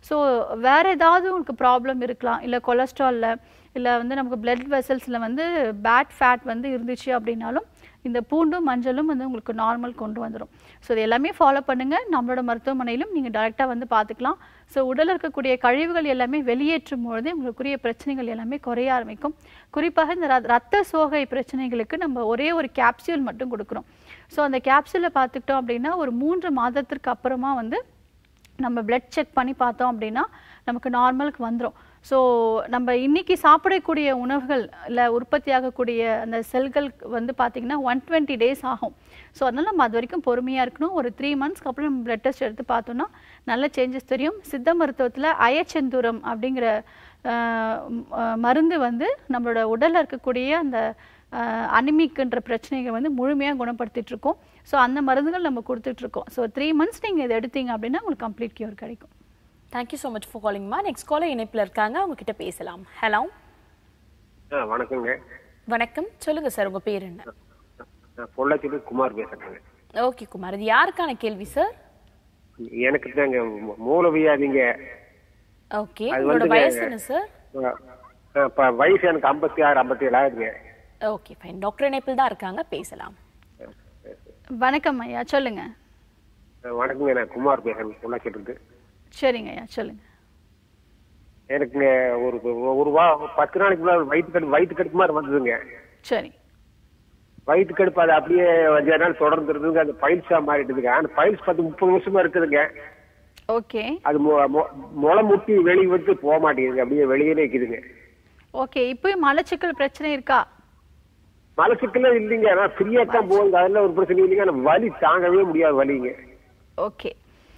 ஸோ வேற ஏதாவது உங்களுக்கு ப்ராப்ளம் இருக்கலாம் இல்லை கொலஸ்ட்ராலில் இல்லை வந்து நமக்கு பிளட் வெசல்ஸில் வந்து பேட் ஃபேட் வந்து இருந்துச்சு அப்படின்னாலும் இந்த பூண்டும் மஞ்சளும் வந்து உங்களுக்கு நார்மல் கொண்டு வந்துடும் ஸோ இது எல்லாமே ஃபாலோ பண்ணுங்கள் நம்மளோட மருத்துவமனையிலும் நீங்கள் டைரெக்டாக வந்து பார்த்துக்கலாம் ஸோ உடலில் இருக்கக்கூடிய கழிவுகள் எல்லாமே வெளியேற்றும் பொழுது உங்களுக்குரிய பிரச்சனைகள் எல்லாமே குறைய ஆரம்பிக்கும் குறிப்பாக இந்த ர- ரத்த சோகை பிரச்சனைகளுக்கு நம்ம ஒரே ஒரு கேப்சியூல் மட்டும் கொடுக்குறோம் ஸோ அந்த கேப்சூலில் பார்த்துக்கிட்டோம் அப்படின்னா ஒரு மூன்று மாதத்திற்கு அப்புறமா வந்து நம்ம பிளட் செக் பண்ணி பார்த்தோம் அப்படின்னா நமக்கு நார்மலுக்கு வந்துடும் ஸோ நம்ம இன்னைக்கு சாப்பிடக்கூடிய உணவுகள் இல்லை உற்பத்தி ஆகக்கூடிய அந்த செல்கள் வந்து பார்த்திங்கன்னா ஒன் டுவெண்ட்டி டேஸ் ஆகும் ஸோ அதனால் நம்ம அது வரைக்கும் பொறுமையாக இருக்கணும் ஒரு த்ரீ மந்த்ஸ்க்கு அப்புறம் நம்ம பிளட் டெஸ்ட் எடுத்து பார்த்தோம்னா நல்ல சேஞ்சஸ் தெரியும் சித்த மருத்துவத்தில் அயச்செந்தூரம் அப்படிங்கிற ஆஹ், ம், ஆஹ், மருந்து வந்து நம்மளோட உடலில் இருக்கக்கூடிய அந்த அனிமிக்ன்ற பிரச்சனைகள் வந்து முழுமையாக குணப்படுத்திட்டு இருக்கோம் ஸோ அந்த மருந்துகள் நம்ம கொடுத்துட்டு இருக்கோம் ஸோ த்ரீ மந்த்ஸ் நீங்கள் இதை எடுத்தீங்க அப்படின்னா உங்களுக்கு கம்ப்ளீட் கியூர் கிடைக்கும் தேங்க்யூ ஸோ மச் ஃபார் காலிங்மா நெக்ஸ்ட் காலர் இணைப்பில் இருக்காங்க அவங்க கிட்ட பேசலாம் ஹலோ ஆ வணக்கங்க வணக்கம் சொல்லுங்க சார் உங்க பேர் என்ன நான் பொள்ளாச்சியில குமார் பேசுறேங்க ஓகே குமார் இது யாருக்கான கேள்வி சார் எனக்கு தாங்க மூ- மூல வியாதிங்க ஓகே அது உங்களோட வந்துங்க- வயசு என்ன சார் ஆ, ஆ, இப்ப வயசு எனக்கு ஐம்பத்தி ஆறு ஐம்பத்தி ஏழு ஆகுதுங்க ஓகே ஃபைன் டாக்டர் இணைப்பில் தான் இருக்காங்க பேசலாம் வணக்கம் ஐயா சொல்லுங்க ஆ, வணக்கங்க நான் குமார் பேசுறேன் பொள்ளாச்சியில இருந்து சரிங்க ஐயா சொல்லுங்க எனக்குங்க ஒரு ஒரு வா பத்து நாளைக்கு முன்னாடி வயிற்று கடுப்பு வயிற்று கடுப்பு மாதிரி வந்ததுங்க சரி வயிற்று கடுப்பு அது அப்படியே அஞ்சாறு நாள் தொடர்ந்து இருந்ததுங்க அது பைல்ஸா மாறிட்டுதுங்க அந்த பைல்ஸ் பத்து முப்பது வருஷமா இருக்குதுங்க ஓகே அது மொ- மொ- முளை முட்டி வெளியே வந்து போக மாட்டேங்குது அப்படியே வெளியே நிக்குதுங்க ஓகே இப்போயும் மலச்சிக்கல் பிரச்சனை இருக்கா மலச்சிக்கல இல்லைங்க ஆனா ஃப்ரீயா தான் போகுது அதெல்லாம் ஒரு பிரச்சனை இல்லைங்க ஆனா வலி தாங்கவே முடியாது வலிங்க ஓகே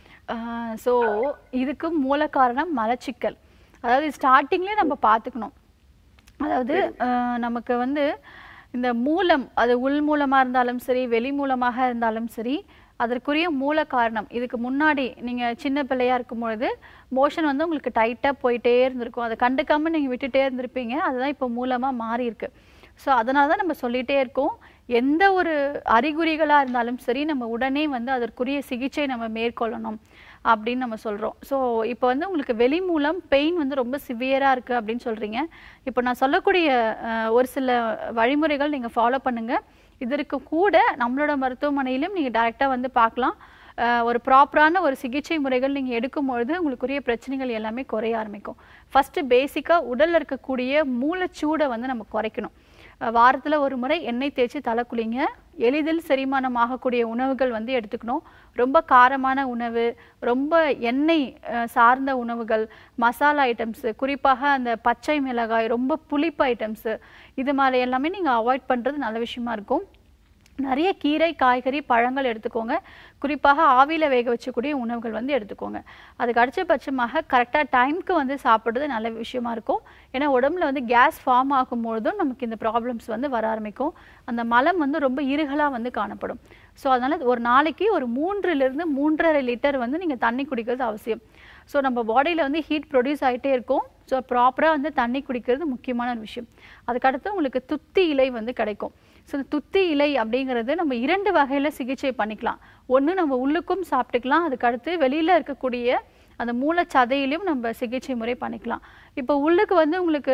ஸோ இதுக்கு மூல காரணம் மலச்சிக்கல் அதாவது ஸ்டார்டிங்லேயே நம்ம பார்த்துக்கணும் அதாவது அஹ், நமக்கு வந்து இந்த மூலம் அது உள் மூலமாக இருந்தாலும் சரி வெளி மூலமாக இருந்தாலும் சரி அதற்குரிய மூல காரணம் இதுக்கு முன்னாடி நீங்கள் சின்ன பிள்ளையா இருக்கும் பொழுது மோஷன் வந்து உங்களுக்கு டைட்டாக போயிட்டே இருந்திருக்கும் அதை கண்டுக்காம நீங்கள் விட்டுட்டே இருந்திருப்பீங்க அதுதான் இப்போ மூலமாக மாறி இருக்கு ஸோ அதனால தான் நம்ம சொல்லிகிட்டே இருக்கோம் எந்த ஒரு அறிகுறிகளாக இருந்தாலும் சரி நம்ம உடனே வந்து அதற்குரிய சிகிச்சை நம்ம மேற்கொள்ளணும் அப்படின்னு நம்ம சொல்கிறோம் ஸோ இப்போ வந்து உங்களுக்கு வெளி மூலம் பெயின் வந்து ரொம்ப சிவியராக இருக்குது அப்படின்னு சொல்கிறீங்க இப்போ நான் சொல்லக்கூடிய அஹ், ஒரு சில வழிமுறைகள் நீங்கள் ஃபாலோ பண்ணுங்கள் இதற்கு கூட நம்மளோட மருத்துவமனையிலும் நீங்கள் டைரெக்டாக வந்து பார்க்கலாம் அஹ், ஒரு ப்ராப்பரான ஒரு சிகிச்சை முறைகள் நீங்கள் எடுக்கும் பொழுது உங்களுக்குரிய பிரச்சனைகள் எல்லாமே குறைய ஆரம்பிக்கும் ஃபஸ்ட்டு பேசிக்காக உடலில் இருக்கக்கூடிய மூளைச்சூடை வந்து நம்ம குறைக்கணும் அஹ் வாரத்துல ஒரு முறை எண்ணெய் தேய்ச்சி தலை குளிங்க எளிதில் செரிமானம் ஆகக்கூடிய உணவுகள் வந்து எடுத்துக்கணும் ரொம்ப காரமான உணவு ரொம்ப எண்ணெய் அஹ், சார்ந்த உணவுகள் மசாலா ஐட்டம்ஸு குறிப்பாக அந்த பச்சை மிளகாய் ரொம்ப புளிப்பு ஐட்டம்ஸு இது மாதிரி எல்லாமே நீங்கள் அவாய்ட் பண்ணுறது நல்ல விஷயமா இருக்கும் நிறைய கீரை காய்கறி பழங்கள் எடுத்துக்கோங்க குறிப்பாக ஆவியில் வேக வச்சக்கூடிய உணவுகள் வந்து எடுத்துக்கோங்க அதுக்கு அடுத்தபட்சமாக கரெக்டாக டைம்க்கு வந்து சாப்பிட்றது நல்ல விஷயமா இருக்கும் ஏன்னா உடம்புல வந்து கேஸ் ஃபார்ம் ஆகும்பொழுதும் நமக்கு இந்த ப்ராப்ளம்ஸ் வந்து வர ஆரம்பிக்கும் அந்த மலம் வந்து ரொம்ப இருகலாக வந்து காணப்படும் ஸோ அதனால் ஒரு நாளைக்கு ஒரு மூன்றிலிருந்து மூன்றரை லிட்டர் வந்து நீங்கள் தண்ணி குடிக்கிறது அவசியம் ஸோ நம்ம பாடியில் வந்து ஹீட் ப்ரொடியூஸ் ஆகிட்டே இருக்கும் ஸோ ப்ராப்பராக வந்து தண்ணி குடிக்கிறது முக்கியமான ஒரு விஷயம் அதுக்கடுத்து உங்களுக்கு துத்தி இலை வந்து கிடைக்கும் ஸோ இந்த துத்தி இலை அப்படிங்கிறது நம்ம இரண்டு வகையில் சிகிச்சை பண்ணிக்கலாம் ஒன்று நம்ம உள்ளுக்கும் சாப்பிட்டுக்கலாம் அதுக்கடுத்து வெளியில் இருக்கக்கூடிய அந்த மூளைச்சதையிலையும் நம்ம சிகிச்சை முறை பண்ணிக்கலாம் இப்போ உள்ளுக்கு வந்து உங்களுக்கு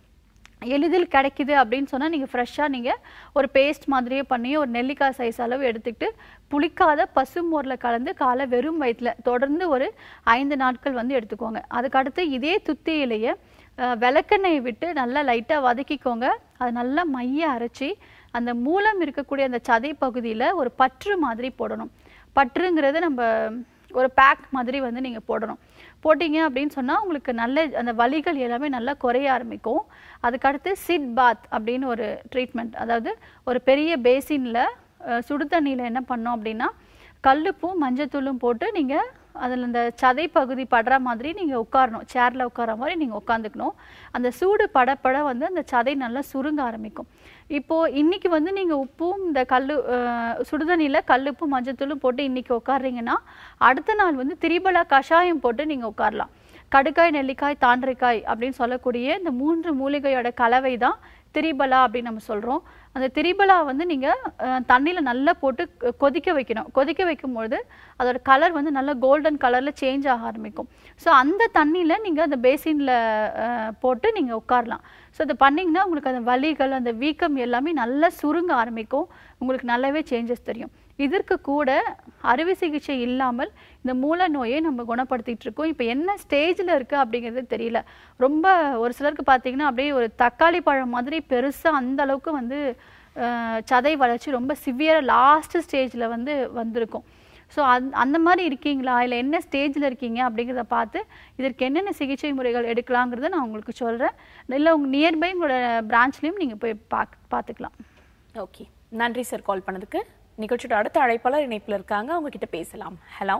எளிதில் கிடைக்குது அப்படின்னு சொன்னால் நீங்கள் ஃப்ரெஷ்ஷாக நீங்கள் ஒரு பேஸ்ட் மாதிரியே பண்ணி ஒரு நெல்லிக்காய் சைஸ் அளவு எடுத்துக்கிட்டு புளிக்காத பசுமோரில் கலந்து காலை வெறும் வயிற்றுல தொடர்ந்து ஒரு ஐந்து நாட்கள் வந்து எடுத்துக்கோங்க அதுக்கடுத்து இதே துத்தி இலையை அஹ், விளக்கெண்ணெயை விட்டு நல்லா லைட்டாக வதக்கிக்கோங்க அது நல்லா மைய அரைச்சி அந்த மூலம் இருக்கக்கூடிய அந்த சதை பகுதியில் ஒரு பற்று மாதிரி போடணும் பற்றுங்கிறது நம்ம ஒரு பேக் மாதிரி வந்து நீங்கள் போடணும் போட்டீங்க அப்படின்னு சொன்னால் உங்களுக்கு நல்ல அந்த வலிகள் எல்லாமே நல்லா குறைய ஆரம்பிக்கும் அதுக்கடுத்து சிட் பாத் அப்படின்னு ஒரு ட்ரீட்மெண்ட் அதாவது ஒரு பெரிய பேசினில் சுடு தண்ணியில் என்ன பண்ணோம் அப்படின்னா கல்லுப்பும் மஞ்சத்தூளும் போட்டு நீங்கள் அதில் இந்த சதை பகுதி படுற மாதிரி நீங்கள் உட்காரணும் சேரில் உட்கார மாதிரி நீங்கள் உட்காந்துக்கணும் அந்த சூடு படப்பட வந்து அந்த சதை நல்லா சுருங்க ஆரம்பிக்கும் இப்போது இன்னைக்கு வந்து நீங்கள் உப்பும் இந்த கல் சுடுதண்ணியில் கல்லுப்பும் மஞ்சத்தூளும் போட்டு இன்னைக்கு உட்கார்றீங்கன்னா அடுத்த நாள் வந்து திரிபலா கஷாயம் போட்டு நீங்கள் உட்காரலாம் கடுக்காய் நெல்லிக்காய் தாண்டிக்காய் அப்படின்னு சொல்லக்கூடிய இந்த மூன்று மூலிகையோட கலவை தான் திரிபலா அப்படின்னு நம்ம சொல்கிறோம் அந்த திரிபலா வந்து நீங்கள் தண்ணியில் நல்லா போட்டு கொ- கொதிக்க வைக்கணும் கொதிக்க வைக்கும்பொழுது அதோட கலர் வந்து நல்லா கோல்டன் கலரில் சேஞ்ச் ஆக ஆரம்பிக்கும் ஸோ அந்த தண்ணியில் நீங்கள் அந்த பேசினில் போட்டு நீங்கள் உட்காரலாம் ஸோ அதை பண்ணிங்கன்னா உங்களுக்கு அந்த வலிகள் அந்த வீக்கம் எல்லாமே நல்லா சுருங்க ஆரம்பிக்கும் உங்களுக்கு நல்லாவே சேஞ்சஸ் தெரியும் இதற்கு கூட அறுவை சிகிச்சை இல்லாமல் இந்த மூல நோயை நம்ம குணப்படுத்திட்டு இருக்கோம் இப்போ என்ன ஸ்டேஜில் இருக்குது அப்படிங்கிறது தெரியல ரொம்ப ஒரு சிலருக்கு பார்த்தீங்கன்னா அப்படியே ஒரு தக்காளி பழம் மாதிரி பெருசாக அந்த அளவுக்கு வந்து அஹ், சதை வளர்ச்சி ரொம்ப சிவியராக லாஸ்ட் ஸ்டேஜில் வந்து வந்திருக்கும் ஸோ அந் அந்த மாதிரி இருக்கீங்களா இல்லை என்ன ஸ்டேஜில் இருக்கீங்க அப்படிங்கிறத பார்த்து இதற்கு என்னென்ன சிகிச்சை முறைகள் எடுக்கலாங்கிறத நான் உங்களுக்கு சொல்கிறேன் இல்லை உங்கள் நியர்பை உங்களோட பிரான்ச்லேயும் நீங்கள் போய் பாக் பார்த்துக்கலாம் ஓகே நன்றி சார் கால் பண்ணதுக்கு நிகழ்ச்சியோட அடுத்த அழைப்பாளர் இணைப்புல இருக்காங்க அவங்க கிட்ட பேசலாம் ஹலோ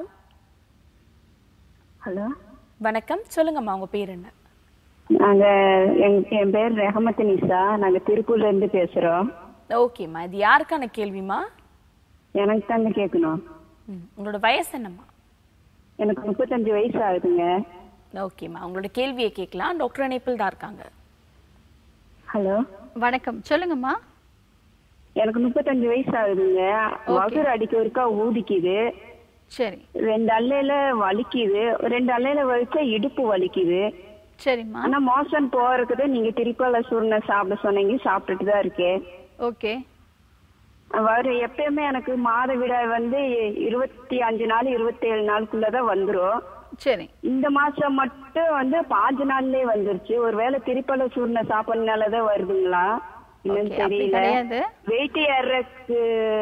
ஹலோ வணக்கம் சொல்லுங்கம்மா உங்க பேர் என்ன நாங்க என் என் பேர் ரெஹமத் நிசா நாங்க திருப்பூர்ல இருந்து பேசுறோம் ஓகேம்மா இது யாருக்கான கேள்விமா எனக்கு தாங்க கேட்கணும் ம், உங்களோட வயசு என்னம்மா எனக்கு முப்பத்தஞ்சு வயசு ஆகுதுங்க ஓகேம்மா உங்களோட கேள்வியை கேட்கலாம் டாக்டர் இணைப்பில் தான் இருக்காங்க ஹலோ வணக்கம் சொல்லுங்கம்மா எனக்கு முப்பத்தஞ்சு வயசு ஆகுதுங்க வகுர் அடிக்க ஒருக்கா ஊதிக்குது சரி ரெண்டு அல்லையில வலிக்குது ரெண்டு அல்லையில வலிச்சா இடுப்பு வலிக்குது சரிம்மா ஆனா மோஷன் போறதுக்கு நீங்க திருப்பால சூர்ண சாப்பிட சொன்னீங்க சாப்பிட்டுட்டு தான் இருக்கேன் ஓகே வர எப்பயுமே எனக்கு மாதவிடாய் வந்து இருபத்தி அஞ்சு நாள் இருபத்தேழு நாளுக்குள்ளதான் வந்துரும் சரி இந்த மாசம் மட்டும் வந்து பாஞ்சு நாள்லயே வந்துருச்சு ஒருவேளை திருப்பல சூர்ண சாப்பிடறதுனாலதான் வருதுங்களா என்னன்னு Okay, அப்படி தெரியல கிடையாது. வெயிட் ஏறக்கு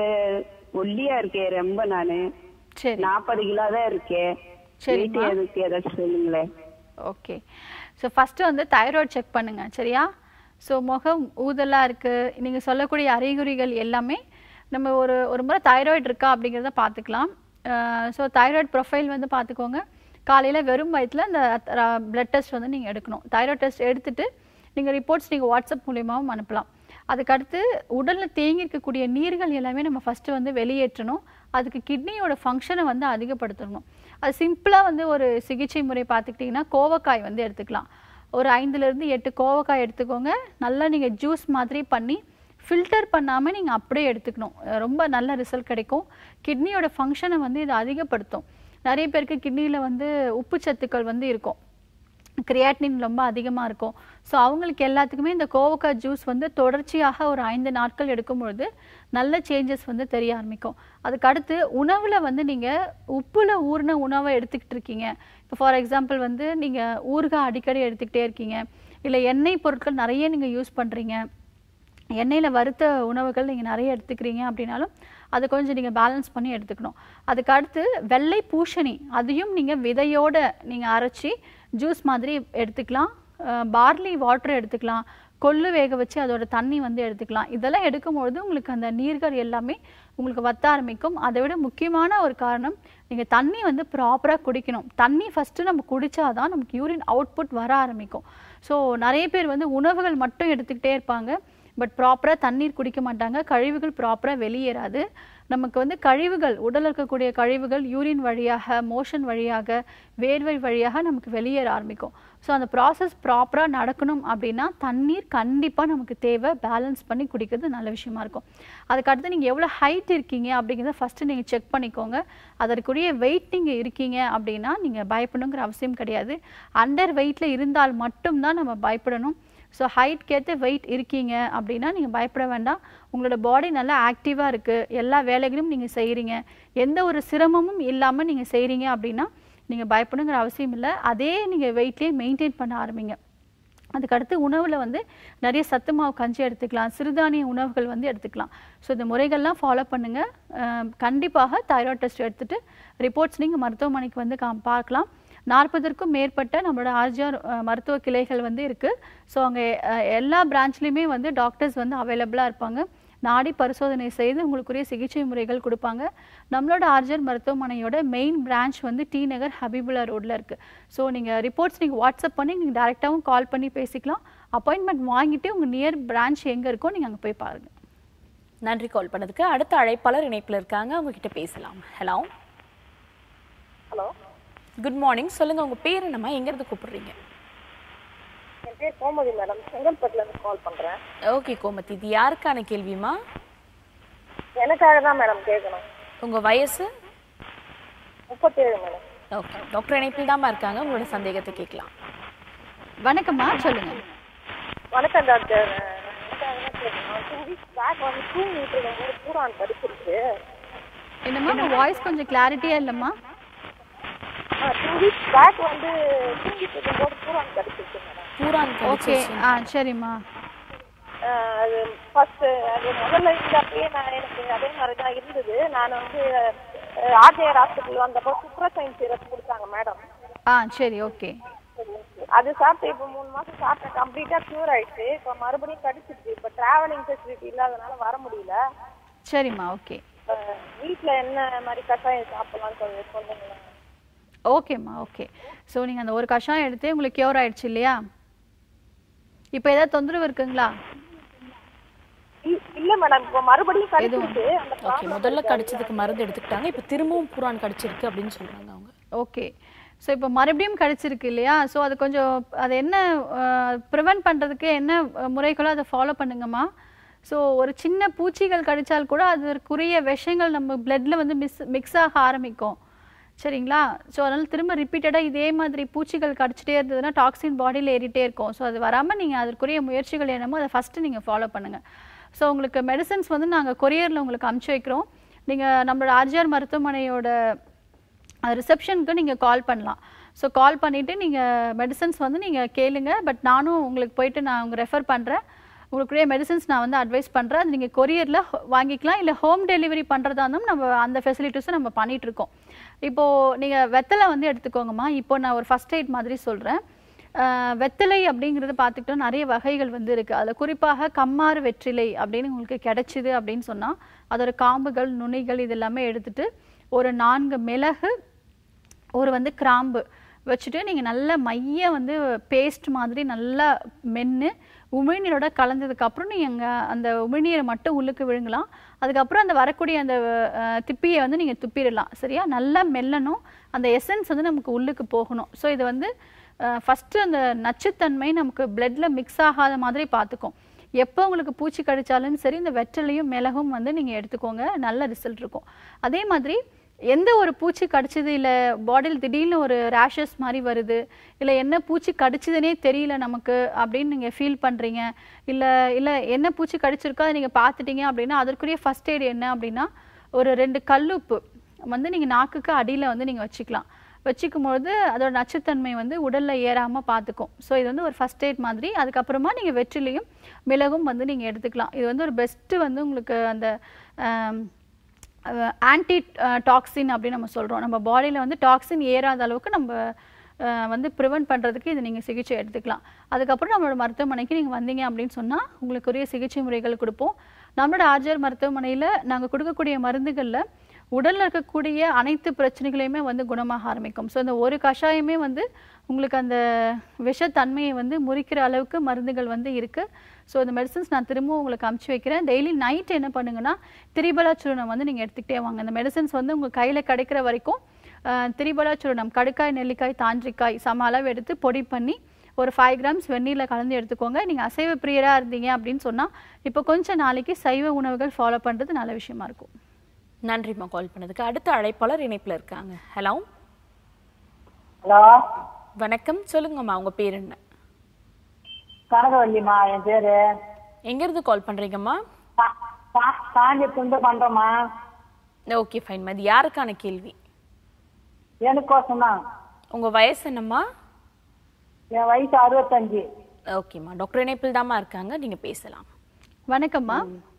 ஒல்லியா இருக்கேன் ரொம்ப நானு சரி நாற்பது கிலோ தான் இருக்கேன் வெயிட் சரிம்மா. எதுக்கு ஏதாச்சும் சொல்லுங்களேன் ஓகே ஸோ ஃபஸ்ட்டு வந்து தைராய்டு செக் பண்ணுங்க சரியா ஸோ முகம் ஊதலாக இருக்குது நீங்கள் சொல்லக்கூடிய அறிகுறிகள் எல்லாமே நம்ம ஒரு ஒரு முறை தைராய்டு இருக்கா அப்படிங்கிறத பார்த்துக்கலாம் ஸோ தைராய்டு ப்ரொஃபைல் வந்து பார்த்துக்கோங்க காலையில் வெறும் வயிற்றில் இந்த பிளட் டெஸ்ட் வந்து நீங்கள் எடுக்கணும் தைராய்டு டெஸ்ட் எடுத்துட்டு நீங்கள் ரிப்போர்ட்ஸ் நீங்கள் வாட்ஸ்அப் மூலியமாகவும் அனுப்பலாம் அதுக்கடுத்து உடலில் தேங்கி இருக்கக்கூடிய நீர்கள் எல்லாமே நம்ம ஃபஸ்ட்டு வந்து வெளியேற்றணும் அதுக்கு கிட்னியோட ஃபங்க்ஷனை வந்து அதிகப்படுத்தணும் அது சிம்பிளாக வந்து ஒரு சிகிச்சை முறை பார்த்துக்கிட்டிங்கன்னா கோவக்காய் வந்து எடுத்துக்கலாம் ஒரு ஐந்துலேருந்து எட்டு கோவக்காய் எடுத்துக்கோங்க நல்லா நீங்கள் ஜூஸ் மாதிரி பண்ணி ஃபில்டர் பண்ணாமல் நீங்கள் அப்படியே எடுத்துக்கணும் அஹ் ரொம்ப நல்ல ரிசல்ட் கிடைக்கும் கிட்னியோட ஃபங்க்ஷனை வந்து இது அதிகப்படுத்தும் நிறைய பேருக்கு கிட்னியில் வந்து உப்பு சத்துக்கள் வந்து இருக்கும் கிரியாட்டினின் ரொம்ப அதிகமாக இருக்கும் ஸோ அவங்களுக்கு எல்லாத்துக்குமே இந்த கோவக்காய் ஜூஸ் வந்து தொடர்ச்சியாக ஒரு ஐந்து நாட்கள் எடுக்கும் பொழுது நல்ல சேஞ்சஸ் வந்து தெரிய ஆரம்பிக்கும் அதுக்கு அடுத்து உணவில் வந்து நீங்கள் உப்புல ஊறின உணவை எடுத்துக்கிட்டு இருக்கீங்க இப்போ ஃபார் எக்ஸாம்பிள் வந்து நீங்கள் ஊறுகாய் அடிக்கடி எடுத்துக்கிட்டே இருக்கீங்க இல்லை எண்ணெய் பொருட்கள் நிறைய நீங்கள் யூஸ் பண்ணுறீங்க எண்ணெயில் வறுத்த உணவுகள் நீங்கள் நிறைய எடுத்துக்கிறீங்க அப்படின்னாலும் அதை கொஞ்சம் நீங்கள் பேலன்ஸ் பண்ணி எடுத்துக்கணும் அதுக்கு அடுத்து வெள்ளை பூசணி அதையும் நீங்கள் விதையோட நீங்கள் அரைச்சி ஜூஸ் மாதிரி எடுத்துக்கலாம் பார்லி வாட்டர் எடுத்துக்கலாம் கொள்ளு வேக வச்சு அதோட தண்ணி வந்து எடுத்துக்கலாம் இதெல்லாம் எடுக்கும்பொழுது உங்களுக்கு அந்த நீர்கள் எல்லாமே உங்களுக்கு வத்த ஆரம்பிக்கும் அதை விட முக்கியமான ஒரு காரணம் நீங்கள் தண்ணி வந்து ப்ராப்பராக குடிக்கணும் தண்ணி ஃபஸ்ட்டு நம்ம குடிச்சாதான் நமக்கு யூரின் அவுட்புட் வர ஆரம்பிக்கும் ஸோ நிறைய பேர் வந்து உணவுகள் மட்டும் எடுத்துக்கிட்டே இருப்பாங்க பட் ப்ராப்பராக தண்ணீர் குடிக்க மாட்டாங்க கழிவுகள் ப்ராப்பராக வெளியேறாது நமக்கு வந்து கழிவுகள் உடலில் இருக்கக்கூடிய கழிவுகள் யூரின் வழியாக மோஷன் வழியாக வேர்வை வழியாக நமக்கு வெளியேற ஆரம்பிக்கும் ஸோ அந்த ப்ராசஸ் ப்ராப்பராக நடக்கணும் அப்படின்னா தண்ணீர் கண்டிப்பாக நமக்கு தேவை பேலன்ஸ் பண்ணி குடிக்கிறது நல்ல விஷயமா இருக்கும் அதுக்கடுத்து நீங்கள் எவ்வளோ ஹைட் இருக்கீங்க அப்படிங்கிறத ஃபஸ்ட்டு நீங்கள் செக் பண்ணிக்கோங்க அதற்குரிய வெயிட் நீங்கள் இருக்கீங்க அப்படின்னா நீங்கள் பயப்படணுங்கிற அவசியம் கிடையாது அண்டர் வெயிட்டில் இருந்தால் மட்டும்தான் நம்ம பயப்படணும் ஸோ ஹைட்கேற்ற வெயிட் இருக்கீங்க அப்படின்னா நீங்கள் பயப்பட வேண்டாம் உங்களோட பாடி நல்லா ஆக்டிவாக இருக்குது எல்லா வேலைகளும் நீங்கள் செய்கிறீங்க எந்த ஒரு சிரமமும் இல்லாமல் நீங்கள் செய்கிறீங்க அப்படின்னா நீங்கள் பயப்படணுங்கிற அவசியம் இல்லை அதே நீங்கள் வெயிட்லேயே மெயின்டைன் பண்ண ஆரம்பிங்க அதுக்கடுத்து உணவில் வந்து நிறைய சத்து மாவு கஞ்சி எடுத்துக்கலாம் சிறுதானிய உணவுகள் வந்து எடுத்துக்கலாம் ஸோ இந்த முறைகள்லாம் ஃபாலோ பண்ணுங்கள் கண்டிப்பாக தைராய்டு டெஸ்ட் எடுத்துகிட்டு ரிப்போர்ட்ஸ் நீங்கள் மருத்துவமனைக்கு வந்து கா பார்க்கலாம் நாற்பதற்கும் மேற்பட்ட நம்மளோட ஆர்ஜிஆர் மருத்துவ கிளைகள் வந்து இருக்குது ஸோ அங்கே எல்லா பிரான்ச்லேயுமே வந்து டாக்டர்ஸ் வந்து அவைலபிளாக இருப்பாங்க நாடி பரிசோதனை செய்து உங்களுக்குரிய சிகிச்சை முறைகள் கொடுப்பாங்க நம்மளோட ஆர்ஜர் மருத்துவமனையோட மெயின் பிரான்ச் வந்து டி நகர் ஹபீபுல்லா ரோட்டில் இருக்குது ஸோ நீங்கள் ரிப்போர்ட்ஸ் நீங்கள் வாட்ஸ்அப் பண்ணி நீங்கள் டேரெக்டாகவும் கால் பண்ணி பேசிக்கலாம் அப்பாயின்மெண்ட் வாங்கிட்டு உங்கள் நியர் பிரான்ச் எங்கே இருக்கோ நீங்கள் அங்கே போய் பாருங்கள் நன்றி கால் பண்ணதுக்கு அடுத்த அழைப்பாளர் இணைப்புல இருக்காங்க அவங்க கிட்ட பேசலாம் ஹலோ ஹலோ குட் மார்னிங் சொல்லுங்க உங்க பேர் என்னம்மா எங்க இருந்து கூப்பிடுறீங்க என் பேர் கோமதி மேடம் செங்கல்பட்டுல இருந்து கால் பண்றேன் ஓகே கோமதி இது யாருக்கான கேள்விமா எனக்காக தான் மேடம் கேட்கணும் உங்க வயசு முப்பத்தேழு மேடம் ஓகே டாக்டர் இணைப்பில் தாம்மா இருக்காங்க உங்களோட சந்தேகத்தை கேட்கலாம் வணக்கம்மா சொல்லுங்க வணக்கம் டாக்டர் எனக்காக தான் கேட்கணும் டூ வீக்ஸ் பேக் வந்து தூங்கிட்டு இருக்கும்போது பூரான் கடிச்சிருக்கு என்னம்மா உங்க வாய்ஸ் கொஞ்சம் கிளாரிட்டியா இல்லம்மா டூ வீக்ஸ் பேக் வந்து தூங்கிட்டு இருக்கும்போது பூரான் கடிச்சிருக்கு மேடம் பூரான் ஓகே கடிச்சிருச்சு ஆ சரிம்மா ஆஹ் அது ஃபர்ஸ்ட் அது முதல்ல இருந்தப்பயே நான் எனக்கு அதே மாதிரி தான் இருந்தது நான் வந்து ஆர்ஜேஆர் ஹாஸ்பிட்டல் வந்தப்போ சுப்ரசைன் சிரப் கொடுத்தாங்க மேடம் ஆ சரி ஓகே அது சாப்பிட்டு இப்போ மூணு மாசம் சாப்பிட்டேன் கம்ப்ளீட்டா க்யூர் ஆயிடுச்சு இப்போ மறுபடியும் கடிச்சிருச்சு இப்போ டிராவலிங் ஃபெசிலிட்டி இல்லாதனால வர முடியல சரிம்மா ஓகே அஹ் வீட்ல என்ன மாதிரி கஷாயம் சாப்பிடலாம்னு கொஞ்சம் சொல்லுங்களேன் ஓகேம்மா ஓகே ஸோ நீங்கள் அந்த ஒரு கஷாயம் எடுத்து உங்களுக்கு கியூர் ஆயிடுச்சு இல்லையா இப்போ ஏதாவது தொந்தரவு இருக்குங்களா இ- இல்ல மேடம் இப்போ மறுபடியும் கடிச்சிருச்சு அந்த ஓகே problem முதல்ல இருக்கு. கடிச்சதுக்கு மருந்து எடுத்துக்கிட்டாங்க இப்போ திரும்பவும் பூரான் கடிச்சிருக்கு அப்படின்னு சொல்றாங்க அவங்க ஓகே ஸோ இப்போ மறுபடியும் கிடைச்சிருக்கு இல்லையா ஸோ அது கொஞ்சம் அது என்ன ப்ரிவென்ட் பண்ணுறதுக்கு என்ன அஹ், முறைகளோ அதை ஃபாலோ பண்ணுங்கம்மா ஸோ ஒரு சின்ன பூச்சிகள் கடிச்சால் கூட அதற்குரிய விஷயங்கள் நம்ம பிளட்ல வந்து மிஸ் மிக்ஸ் ஆக ஆரம்பிக்கும் சரிங்களா ஸோ அதனால் திரும்ப ரிப்பீட்டடாக இதே மாதிரி பூச்சிகள் கடிச்சிட்டே இருந்ததுன்னா டாக்ஸின் பாடியில் ஏறிட்டே இருக்கும் ஸோ அது வராமல் நீங்கள் அதற்குரிய முயற்சிகள் என்னமோ அதை ஃபஸ்ட்டு நீங்கள் ஃபாலோ பண்ணுங்கள் ஸோ உங்களுக்கு மெடிசன்ஸ் வந்து நாங்கள் கொரியரில் உங்களுக்கு அனுப்பிச்சி வைக்கிறோம் நீங்கள் நம்மளோட ஆர்ஜிஆர் மருத்துவமனையோட ரிசப்ஷனுக்கு நீங்கள் கால் பண்ணலாம் ஸோ கால் பண்ணிவிட்டு நீங்கள் மெடிசன்ஸ் வந்து நீங்கள் கேளுங்க பட் நானும் உங்களுக்கு போயிட்டு நான் உங்க ரெஃபர் பண்ணுறேன் உங்களுக்குரிய மெடிசன்ஸ் நான் வந்து அட்வைஸ் பண்ணுறேன் அது நீங்கள் கொரியரில் வாங்கிக்கலாம் இல்லை ஹோம் டெலிவரி பண்ணுறதா இருந்தாலும் நம்ம அந்த ஃபெசிலிட்டிஸும் நம்ம பண்ணிட்டு இருக்கோம் இப்போது நீங்கள் வெத்தலை வந்து எடுத்துக்கோங்கம்மா இப்போ நான் ஒரு ஃபஸ்ட் எய்ட் மாதிரி சொல்கிறேன் வெத்தலை அப்படிங்கிறது பார்த்துக்கிட்டோம் நிறைய வகைகள் வந்து இருக்குது அதில் குறிப்பாக கம்மாறு வெற்றிலை அப்படின்னு உங்களுக்கு கிடைச்சிது அப்படின்னு சொன்னால் அதோட காம்புகள் நுனிகள் இது எல்லாமே எடுத்துட்டு ஒரு நான்கு மிளகு ஒரு வந்து கிராம்பு வச்சுட்டு நீங்கள் நல்ல மைய வந்து பேஸ்ட் மாதிரி நல்லா மென்று உமிழ்நீரோட கலந்ததுக்கப்புறம் நீங்கள் அந்த உமிழ்நீரை மட்டும் உள்ளுக்கு விழுங்கலாம் அதுக்கப்புறம் அந்த வரக்கூடிய அந்த அஹ், திப்பியை வந்து நீங்கள் துப்பிடலாம் சரியா நல்லா மெல்லணும் அந்த எசன்ஸ் வந்து நமக்கு உள்ளுக்கு போகணும் ஸோ இது வந்து ஃபஸ்ட்டு அந்த நச்சுத்தன்மை நமக்கு பிளட்ல மிக்ஸ் ஆகாத மாதிரி பார்த்துக்கும் எப்போ உங்களுக்கு பூச்சி கடிச்சாலும் சரி இந்த வெற்றிலையும் மிளகும் வந்து நீங்கள் எடுத்துக்கோங்க நல்ல ரிசல்ட் இருக்கும் அதே மாதிரி எந்த ஒரு பூச்சி கடிச்சது இல்லை பாடியில் திடீர்னு ஒரு ரேஷஸ் மாதிரி வருது இல்லை என்ன பூச்சி கடிச்சதுனே தெரியல நமக்கு அப்படின்னு நீங்கள் ஃபீல் பண்ணுறீங்க இல்லை இல்லை என்ன பூச்சி கடிச்சிருக்கோ அதை நீங்கள் பார்த்துட்டீங்க அப்படின்னா அதற்குரிய ஃபர்ஸ்ட் எய்ட் என்ன அப்படின்னா ஒரு ரெண்டு கல்லுப்பு வந்து நீங்கள் நாக்குக்கு அடியில் வந்து நீங்கள் வச்சுக்கலாம் வச்சுக்கும் பொழுது அதோட நச்சுத்தன்மை வந்து உடலில் ஏறாமல் பார்த்துக்கும் ஸோ இது வந்து ஒரு ஃபர்ஸ்ட் எய்ட் மாதிரி அதுக்கப்புறமா நீங்கள் வெற்றிலையும் மிளகும் வந்து நீங்கள் எடுத்துக்கலாம் இது வந்து ஒரு பெஸ்ட்டு வந்து உங்களுக்கு அந்த ஆம், ஆன்டி டாக்ஸின் அப்படின்னு நம்ம சொல்கிறோம் நம்ம பாடியில் வந்து டாக்ஸின் ஏறாத அளவுக்கு நம்ம அஹ், வந்து ப்ரிவென்ட் பண்ணுறதுக்கு இது நீங்கள் சிகிச்சை எடுத்துக்கலாம் அதுக்கப்புறம் நம்மளோட மருத்துவமனைக்கு நீங்கள் வந்தீங்க அப்படின்னு சொன்னால் உங்களுக்குரிய சிகிச்சை முறைகள் கொடுப்போம் நம்மளோட ஆர்ஜர் மருத்துவமனையில் நாங்கள் கொடுக்கக்கூடிய மருந்துகளில் உடலில் இருக்கக்கூடிய அனைத்து பிரச்சனைகளையுமே வந்து குணமாக ஆரம்பிக்கும் ஸோ இந்த ஒரு கஷாயமே வந்து உங்களுக்கு அந்த விஷத்தன்மையை வந்து முறிக்கிற அளவுக்கு மருந்துகள் வந்து இருக்குது ஸோ இந்த மெடிசன்ஸ் நான் திரும்பவும் உங்களுக்கு அமுச்சு வைக்கிறேன் டெய்லி நைட் என்ன பண்ணுங்கன்னா திரிபலா சூர்ணம் வந்து நீங்கள் எடுத்துக்கிட்டே வாங்க இந்த மெடிசன்ஸ் வந்து உங்கள் கையில் கிடைக்கிற வரைக்கும் அஹ், திரிபலா சூர்ணம் கடுக்காய் நெல்லிக்காய் தாண்டிக்காய் சம அளவு எடுத்து பொடி பண்ணி ஒரு ஃபைவ் கிராம்ஸ் வெந்நீரில் கலந்து எடுத்துக்கோங்க நீங்கள் அசைவ பிரியராக இருந்தீங்க அப்படின்னு சொன்னால் இப்போ கொஞ்சம் நாளைக்கு சைவ உணவுகள் ஃபாலோ பண்ணுறது நல்ல விஷயமா இருக்கும் நன்றிம்மா கால் பண்ணதுக்கு அடுத்த அழைப்பாளர் இணைப்புல இருக்காங்க ஹலோ ஹலோ வணக்கம் சொல்லுங்கம்மா உங்க பேர் என்ன கனகவல்லிம்மா என் பேரு எங்க இருந்து கால் பண்றீங்கம்மா கா- கா- காஞ்சிபுரத்து பண்றோம்மா ஓகே ஃபைன் இது யாருக்கான கேள்வி எனக்கோசம் தான் உங்க வயசு என்னம்மா என் வயசு அறுபத்தஞ்சு ஓகேம்மா டாக்டர் இணைப்பில் தாம்மா இருக்காங்க நீங்க பேசலாம் வணக்கம்மா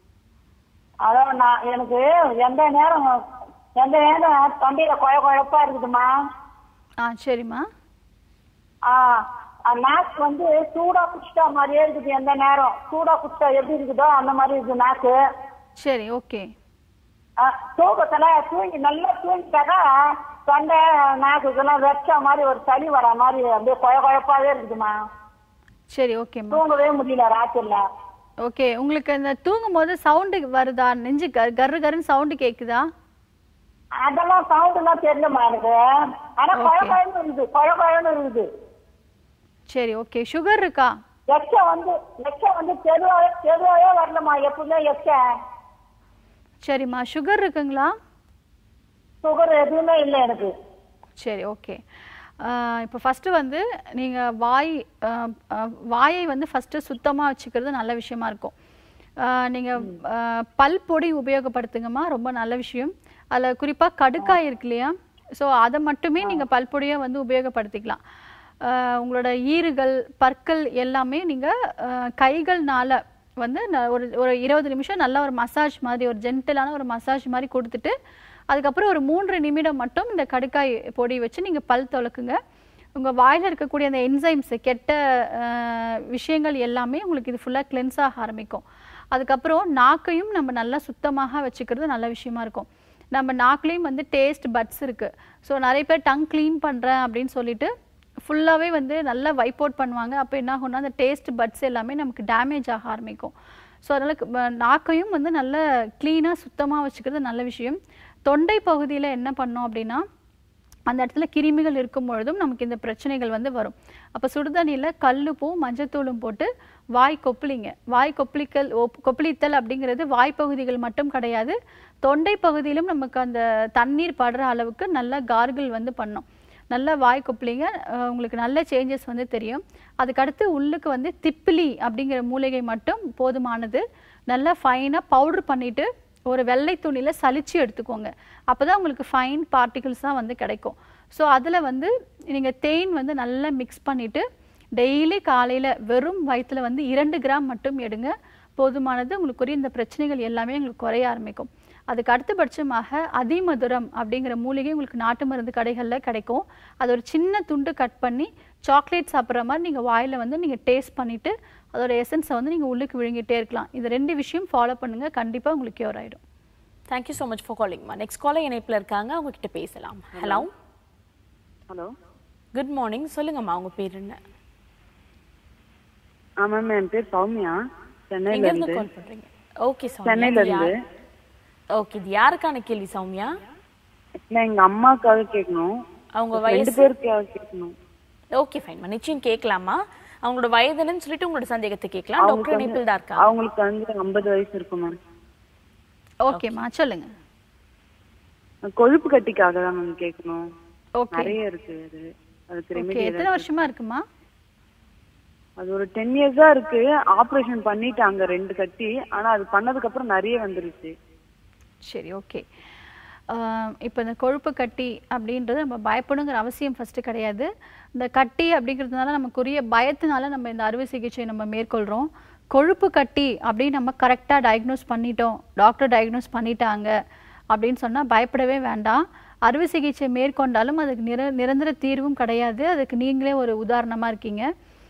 அதான் நான் எனக்கு எந்த நேரம் எந்த நேரம் தொண்டையில குழ குழப்பா இருக்குதுமா ஆ சரிம்மா ஆ நாக்கு வந்து சூடா குடிச்சிட்டா மாதிரியே இருக்குது எந்த நேரம் சூடா குடிச்சா எப்படி இருக்குதோ அந்த மாதிரி இருக்குது நாக்கு சரி ஓகே ஆ, தூக்கத்துல தூங்கி நல்லா தூங்கிட்டாக்கா தொண்டை நாக்குக்கெல்லாம் வெச்ச மாதிரி ஒரு சளி வர மாதிரி அப்படியே குழ குழப்பாவே இருக்குதுமா சரி ஓகேம்மா தூங்கவே முடியல ராத்திரில ஓகே உங்களுக்கு இந்த தூங்கும் போது சவுண்டு வருதா நெஞ்சு கர் கரு கருன்னு சவுண்டு கேக்குதா அதெல்லாம் சவுண்ட் எல்லாம் தெரியலமா எனக்கு ஆனா Okay. குழ குழன்னு இருக்குது குழ குழன்னு இருக்குது சரி ஓகே சுகர் இருக்கா எச்சம் வந்து எச்சம் வந்து தெருவாவே தெருவாவே வரலம்மா எப்பவுமே எச்சம் சரிம்மா சுகர் இருக்குங்களா சுகர் எதுவுமே இல்லை எனக்கு சரி ஓகே இப்போ ஃபஸ்ட்டு வந்து நீங்கள் வாய் ஆஹ் ஆஹ் வாயை வந்து ஃபஸ்ட்டு சுத்தமாக வச்சுக்கிறது நல்ல விஷயமா இருக்கும் நீங்கள் பல் பொடி உபயோகப்படுத்துங்கம்மா ரொம்ப நல்ல விஷயம் அதில் குறிப்பாக கடுக்காய் இருக்கு இல்லையா ஸோ அதை மட்டுமே நீங்கள் பல் பொடியை வந்து உபயோகப்படுத்திக்கலாம் ஆஹ் உங்களோட ஈறுகள் பற்கள் எல்லாமே நீங்கள் கைகள்னால வந்து ந- ஒரு ஒரு இருபது நிமிஷம் நல்ல ஒரு மசாஜ் மாதிரி ஒரு ஜென்டலான ஒரு மசாஜ் மாதிரி கொடுத்துட்டு அதுக்கப்புறம் ஒரு மூன்று நிமிடம் மட்டும் இந்த கடுக்காய் பொடி வச்சு நீங்கள் பல் துலக்குங்க உங்கள் வாயில் இருக்கக்கூடிய அந்த என்சைம்ஸ் கெட்ட அஹ், விஷயங்கள் எல்லாமே உங்களுக்கு இது ஃபுல்லாக கிளென்ஸ் ஆக ஆரம்பிக்கும் அதுக்கப்புறம் நாக்கையும் நம்ம நல்லா சுத்தமாக வச்சுக்கிறது நல்ல விஷயமா இருக்கும் நம்ம நாக்குலேயும் வந்து டேஸ்ட் பட்ஸ் இருக்குது ஸோ நிறைய பேர் டங் க்ளீன் பண்ணுறேன் அப்படின்னு சொல்லிட்டு ஃபுல்லாகவே வந்து நல்லா வைப் அவுட் பண்ணுவாங்க அப்போ என்ன ஆகும்னா அந்த டேஸ்ட் பட்ஸ் எல்லாமே நமக்கு டேமேஜ் ஆக ஆரம்பிக்கும் ஸோ அதனால் நாக்கையும் வந்து நல்ல க்ளீனாக சுத்தமாக வச்சுக்கிறது நல்ல விஷயம் தொண்டை பகுதியில் என்ன பண்ணோம் அப்படின்னா அந்த இடத்துல கிருமிகள் இருக்கும் பொழுதும் நமக்கு இந்த பிரச்சனைகள் வந்து வரும் அப்போ சுடுதண்ணியில் கல்லுப்பும் மஞ்சத்தூளும் போட்டு வாய் கொப்பளிங்க வாய் கொப்பளிக்கல் ஒப்- கொப்பளித்தல் அப்படிங்கிறது வாய்ப்பகுதிகள் மட்டும் கிடையாது தொண்டை பகுதியிலும் நமக்கு அந்த தண்ணீர் படுற அளவுக்கு நல்ல கார்கிள் வந்து பண்ணோம் நல்லா வாய் கொப்பளிங்க அஹ் உங்களுக்கு நல்ல சேஞ்சஸ் வந்து தெரியும் அதுக்கடுத்து உள்ளுக்கு வந்து திப்பிலி அப்படிங்கிற மூலிகை மட்டும் போதுமானது நல்லா ஃபைனாக பவுடர் பண்ணிட்டு ஒரு வெள்ளை துணியில் சலிச்சு எடுத்துக்கோங்க அப்போ தான் உங்களுக்கு ஃபைன் பார்ட்டிகிள்ஸாக வந்து கிடைக்கும் ஸோ அதில் வந்து நீங்கள் தேன் வந்து நல்லா மிக்ஸ் பண்ணிவிட்டு டெய்லி காலையில் வெறும் வயித்துல வந்து இரண்டு கிராம் மட்டும் எடுங்க போதுமானது உங்களுக்குரிய இந்த பிரச்சனைகள் எல்லாமே உங்களுக்கு குறைய ஆரம்பிக்கும் அதுக்கு அடுத்தபட்சமாக அதிமதுரம் அப்படிங்கிற மூலிகை உங்களுக்கு நாட்டு மருந்து கடைகளில் கிடைக்கும் அது ஒரு சின்ன துண்டு கட் பண்ணி சாக்லேட் சாப்பிட்ற மாதிரி நீங்கள் வாயில் வந்து நீங்கள் டேஸ்ட் பண்ணிவிட்டு அதோட எசன்ஸை வந்து நீங்கள் உள்ளுக்கு விழுங்கிட்டே இருக்கலாம் இது ரெண்டு விஷயம் ஃபாலோ பண்ணுங்கள் கண்டிப்பாக உங்களுக்கு கியூர் ஆகிடும் தேங்க்யூ ஸோ மச் ஃபார் காலிங்மா நெக்ஸ்ட் காலர் இணைப்பில் இருக்காங்க அவங்க கிட்ட பேசலாம் ஹலோ ஹலோ குட் மார்னிங் சொல்லுங்கம்மா உங்க பேர் என்ன ஆ மேம் என் பேர் சௌமியா சென்னையில எங்க இருந்து இருந்து கால் பண்றீங்க ஓகே சௌமியா சென்னையில இது இருந்து யார்- ஓகே இது யாருக்கான கேள்வி சௌமியா நான் எங்க அம்மாக்காக கேட்கணும் அவங்க ரெண்டு வயசு பேருக்காக கேட்கணும் ஓகே ஃபைன்மா நிச்சயம் கேட்கலாமா அவங்களோட வயதுன்னு சொல்லிட்டு உங்களோட சந்தேகத்தை கேட்கலாம் அவங்களுக்கு டாக்டர் வந்து- இணைப்பில் தான் இருக்காங்க அவங்களுக்கு வந்து ஐம்பது வயசு இருக்கும் மேம் ஓகேம்மா சொல்லுங்க கொழுப்பு கட்டிக்காக தான் மேம் கேட்கணும் ஓகே நிறைய இருக்கு அது அதுக்கு ஓகே ரெமெடி எத்தனை வருஷமா இருக்குமா அது ஒரு டென் இயர்ஸா இருக்கு ஆபரேஷன் பண்ணிட்டாங்க ரெண்டு கட்டி ஆனா அது பண்ணதுக்கு அப்புறம் நிறைய வந்துருச்சு சரி ஓகே இப்போ இந்த கொழுப்பு கட்டி அப்படின்றது நம்ம பயப்படுங்கிற அவசியம் ஃபஸ்ட்டு கிடையாது இந்த கட்டி அப்படிங்கிறதுனால நமக்குரிய பயத்தினால நம்ம இந்த அறுவை சிகிச்சை நம்ம மேற்கொள்கிறோம் கொழுப்பு கட்டி அப்படின்னு நம்ம கரெக்டாக டயக்னோஸ் பண்ணிட்டோம் டாக்டர் டயக்னோஸ் பண்ணிட்டாங்க அப்படின்னு சொன்னால் பயப்படவே வேண்டாம் அறுவை சிகிச்சை மேற்கொண்டாலும் அதுக்கு நிர நிரந்தர தீர்வும் கிடையாது அதுக்கு நீங்களே ஒரு உதாரணமாக இருக்கீங்க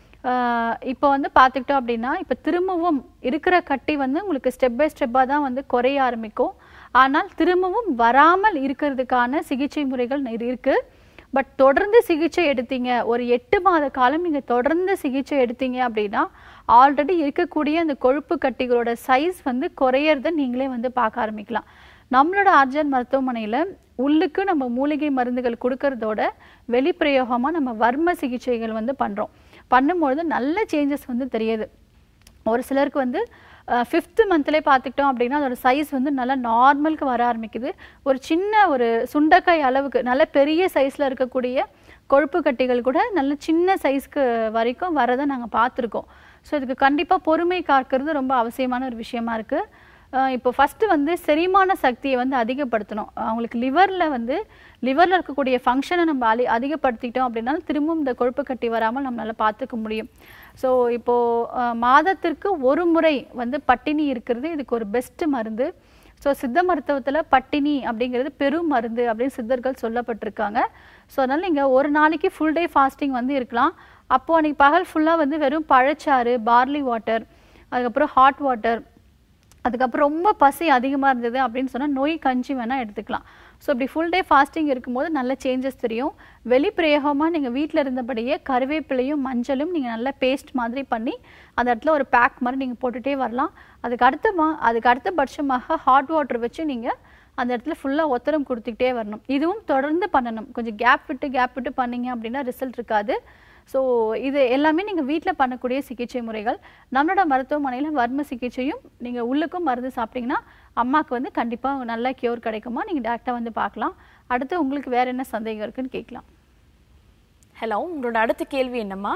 ஆஹ் இப்போ வந்து பார்த்துக்கிட்டோம் அப்படின்னா இப்போ திரும்பவும் இருக்கிற கட்டி வந்து உங்களுக்கு ஸ்டெப் பை ஸ்டெப்பாக தான் வந்து குறைய ஆரம்பிக்கும் ஆனால் திரும்பவும் வராமல் இருக்கிறதுக்கான சிகிச்சை முறைகள் நெ- இருக்கு பட் தொடர்ந்து சிகிச்சை எடுத்தீங்க ஒரு எட்டு மாத காலம் நீங்கள் தொடர்ந்து சிகிச்சை எடுத்தீங்க அப்படின்னா ஆல்ரெடி இருக்கக்கூடிய அந்த கொழுப்பு கட்டிகளோட சைஸ் வந்து குறையறத நீங்களே வந்து பார்க்க ஆரம்பிக்கலாம் நம்மளோட ஆர்ஜன் மருத்துவமனையில் உள்ளுக்கு நம்ம மூலிகை மருந்துகள் கொடுக்கறதோட வெளிப்பிரயோகமாக நம்ம வர்ம சிகிச்சைகள் வந்து பண்ணுறோம் பண்ணும்பொழுது நல்ல சேஞ்சஸ் வந்து தெரியுது ஒரு சிலருக்கு வந்து ஃபிஃப்த்து மந்த்லேயே பார்த்துக்கிட்டோம் அப்படின்னா அதோட சைஸ் வந்து நல்லா நார்மலுக்கு வர ஆரம்பிக்குது ஒரு சின்ன ஒரு சுண்டைக்காய் அளவுக்கு நல்ல பெரிய சைஸில் இருக்கக்கூடிய கொழுப்பு கட்டிகள் கூட நல்ல சின்ன சைஸ்க்கு வரைக்கும் வரதை நாங்கள் பார்த்துருக்கோம் ஸோ இதுக்கு கண்டிப்பாக பொறுமை காக்கிறது ரொம்ப அவசியமான ஒரு விஷயமா இருக்குது அஹ் இப்போ ஃபஸ்ட்டு வந்து செரிமான சக்தியை வந்து அதிகப்படுத்தணும் அவங்களுக்கு லிவரில் வந்து லிவரில் இருக்கக்கூடிய ஃபங்க்ஷனை நம்ம அலி அதிகப்படுத்திட்டோம் அப்படின்னா திரும்பவும் இந்த கொழுப்பு கட்டி வராமல் நம்மளால் பார்த்துக்க முடியும் ஸோ இப்போது மாதத்திற்கு ஒரு முறை வந்து பட்டினி இருக்கிறது இதுக்கு ஒரு பெஸ்ட் மருந்து ஸோ சித்த மருத்துவத்தில் பட்டினி அப்படிங்கிறது பெரும் மருந்து அப்படின்னு சித்தர்கள் சொல்லப்பட்டிருக்காங்க ஸோ அதனால் நீங்கள் ஒரு நாளைக்கு ஃபுல் டே ஃபாஸ்டிங் வந்து இருக்கலாம் அப்போது அன்றைக்கி பகல் ஃபுல்லாக வந்து வெறும் பழச்சாறு பார்லி வாட்டர் அதுக்கப்புறம் ஹாட் வாட்டர் அதுக்கப்புறம் ரொம்ப பசி அதிகமாக இருந்தது அப்படின்னு சொன்னால் நோய் கஞ்சி வேணால் எடுத்துக்கலாம் ஸோ இப்படி ஃபுல் டே ஃபாஸ்டிங் இருக்கும்போது நல்ல சேஞ்சஸ் தெரியும் வெளிப்பிரயோகமாக நீங்கள் வீட்டில் இருந்தபடியே கருவேப்பிலையும் மஞ்சளும் நீங்கள் நல்லா பேஸ்ட் மாதிரி பண்ணி அந்த இடத்துல ஒரு பேக் மாதிரி நீங்கள் போட்டுகிட்டே வரலாம் அதுக்கு அடுத்த மா அதுக்கு அடுத்த பட்சமாக ஹாட் வாட்டர் வச்சு நீங்கள் அந்த இடத்துல ஃபுல்லாக ஒத்தரம் கொடுத்துக்கிட்டே வரணும் இதுவும் தொடர்ந்து பண்ணணும் கொஞ்சம் கேப் விட்டு கேப் விட்டு பண்ணீங்க அப்படின்னா ரிசல்ட் இருக்காது ஸோ இது எல்லாமே நீங்கள் வீட்டில் பண்ணக்கூடிய சிகிச்சை முறைகள் நம்மளோட மருத்துவமனையில் வர்ம சிகிச்சையும் நீங்கள் உள்ளுக்கும் மருந்து சாப்பிட்டீங்கன்னா அம்மாவுக்கு வந்து கண்டிப்பாக நல்ல கியூர் கிடைக்குமா நீங்கள் டேரெக்டாக வந்து பார்க்கலாம் அடுத்து உங்களுக்கு வேறு என்ன சந்தேகம் இருக்குன்னு கேட்கலாம் ஹலோ உங்களோட அடுத்த கேள்வி என்னம்மா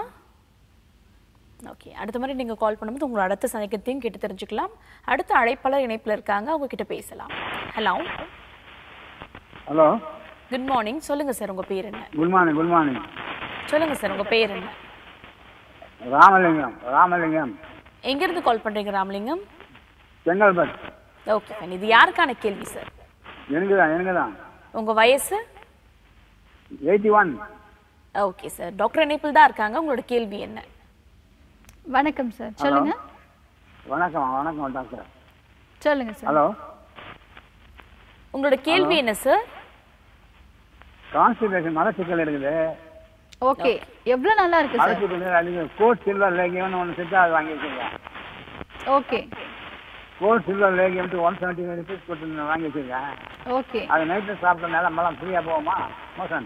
ஓகே அடுத்த மாதிரி நீங்க கால் பண்ணும்போது உங்களோட அடுத்த சந்தேகத்தையும் கேட்டு தெரிஞ்சுக்கலாம் அடுத்த அழைப்பாளர் இணைப்புல இருக்காங்க அவங்க கிட்ட பேசலாம் ஹலோ ஹலோ குட் மார்னிங் சொல்லுங்க சார் உங்க பேர் என்ன குட் மார்னிங் குட் மார்னிங் சொல்லுங்க சார் உங்க பேர் என்ன ராமலிங்கம் ராமலிங்கம் எங்க இருந்து கால் பண்றீங்க ராமலிங்கம் செங்கல்பட் ஓகே ஃபைன் இது யாருக்கான கேள்வி சார் எனக்கு தான் எனக்கு தான் உங்க வயசு eighty one okay sir doctor இணைப்பில் தான் இருக்காங்க உங்களோட கேள்வி என்ன வணக்கம் சார் சொல்லுங்க வணக்கம் வணக்கம் டாக்டர் சொல்லுங்க சார் ஹலோ உங்களோட கேள்வி என்ன சார் கான்ஸ்டிபேஷன் மலச்சிக்கல் இருக்குது ஓகே எவ்வளோ நல்லா இருக்கு சார் மலச்சிக்கல் அதிக கோட் சில்வர் லேகியம்னு ஒன்று செஞ்சு அது வாங்கி வச்சிருக்கேன் ஓகே கோட் சில்வர் லேகியம்ட்டு ஒன் செவன்ட்டி ஃபைவ் ருபீஸ் போட்டு வாங்கி வச்சிருக்கேன் ஓகே அது நைட்டு சாப்பிட்டனால மலம் ஃப்ரீயாக போகுமா மோசன்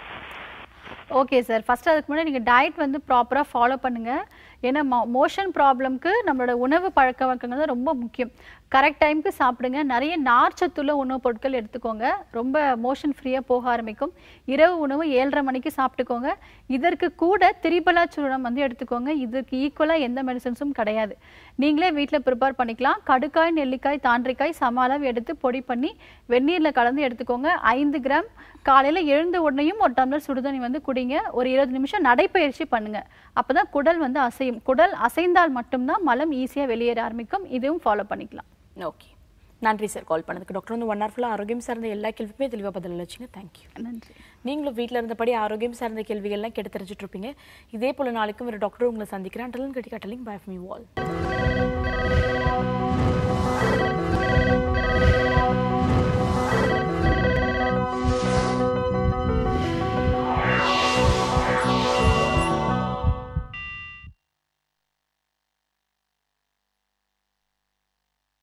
ஓகே சார் ஃபர்ஸ்ட் அதுக்கு முன்னாடி நீங்கள் டயட் வந்து ப்ராப்பராக ஃபாலோ பண்ணுங்க ஏன்னா மோஷன் ப்ராப்ளம்க்கு நம்மளோட உணவு பழக்க வழக்கங்கள் தான் ரொம்ப முக்கியம் கரெக்ட் டைம்க்கு சாப்பிடுங்க நிறைய நார்ச்சத்துள்ள உணவுப் பொருட்கள் எடுத்துக்கோங்க ரொம்ப மோஷன் ஃப்ரீயாக போக ஆரம்பிக்கும் இரவு உணவு ஏழரை மணிக்கு சாப்பிட்டுக்கோங்க இதற்கு கூட திரிபலா சூரணம் வந்து எடுத்துக்கோங்க இதுக்கு ஈக்குவலாக எந்த மெடிசன்ஸும் கிடையாது நீங்களே வீட்டில் ப்ரிப்பேர் பண்ணிக்கலாம் கடுக்காய் நெல்லிக்காய் தாண்டிக்காய் சம அளவு எடுத்து பொடி பண்ணி வெந்நீரில் கலந்து எடுத்துக்கோங்க ஐந்து கிராம் காலையில் எழுந்த உடனேயும் ஒரு டம்ளர் சுடுதண்ணி வந்து குடிங்க ஒரு இருபது நிமிஷம் நடைப்பயிற்சி பண்ணுங்க அப்பதான் குடல் வந்து அசையும் குடல் அசைந்தால் மட்டும்தான் மலம் ஈஸியாக வெளியேற ஆரம்பிக்கும் இதுவும் ஃபாலோ பண்ணிக்கலாம் ஓகே நன்றி சார் கால் பண்ணதுக்கு டாக்டர் வந்து ஒன் ஹவர் ஃபுல்லாக ஆரோக்கியம் சார்ந்த எல்லா கேள்விக்குமே தெளிவாக பதில் அளிச்சிங்க தேங்க்யூ நன்றி நீங்களும் வீட்டில் இருந்தபடி ஆரோக்கியம் சார்ந்த கேள்விகள்லாம் கேட்டு தெரிஞ்சுட்டு இருப்பீங்க இதே போல நாளைக்கும் ஒரு டாக்டர் உங்களை சந்திக்கிறேன் அண்டலன் கட்டி கட்டலிங் பை மீ வால்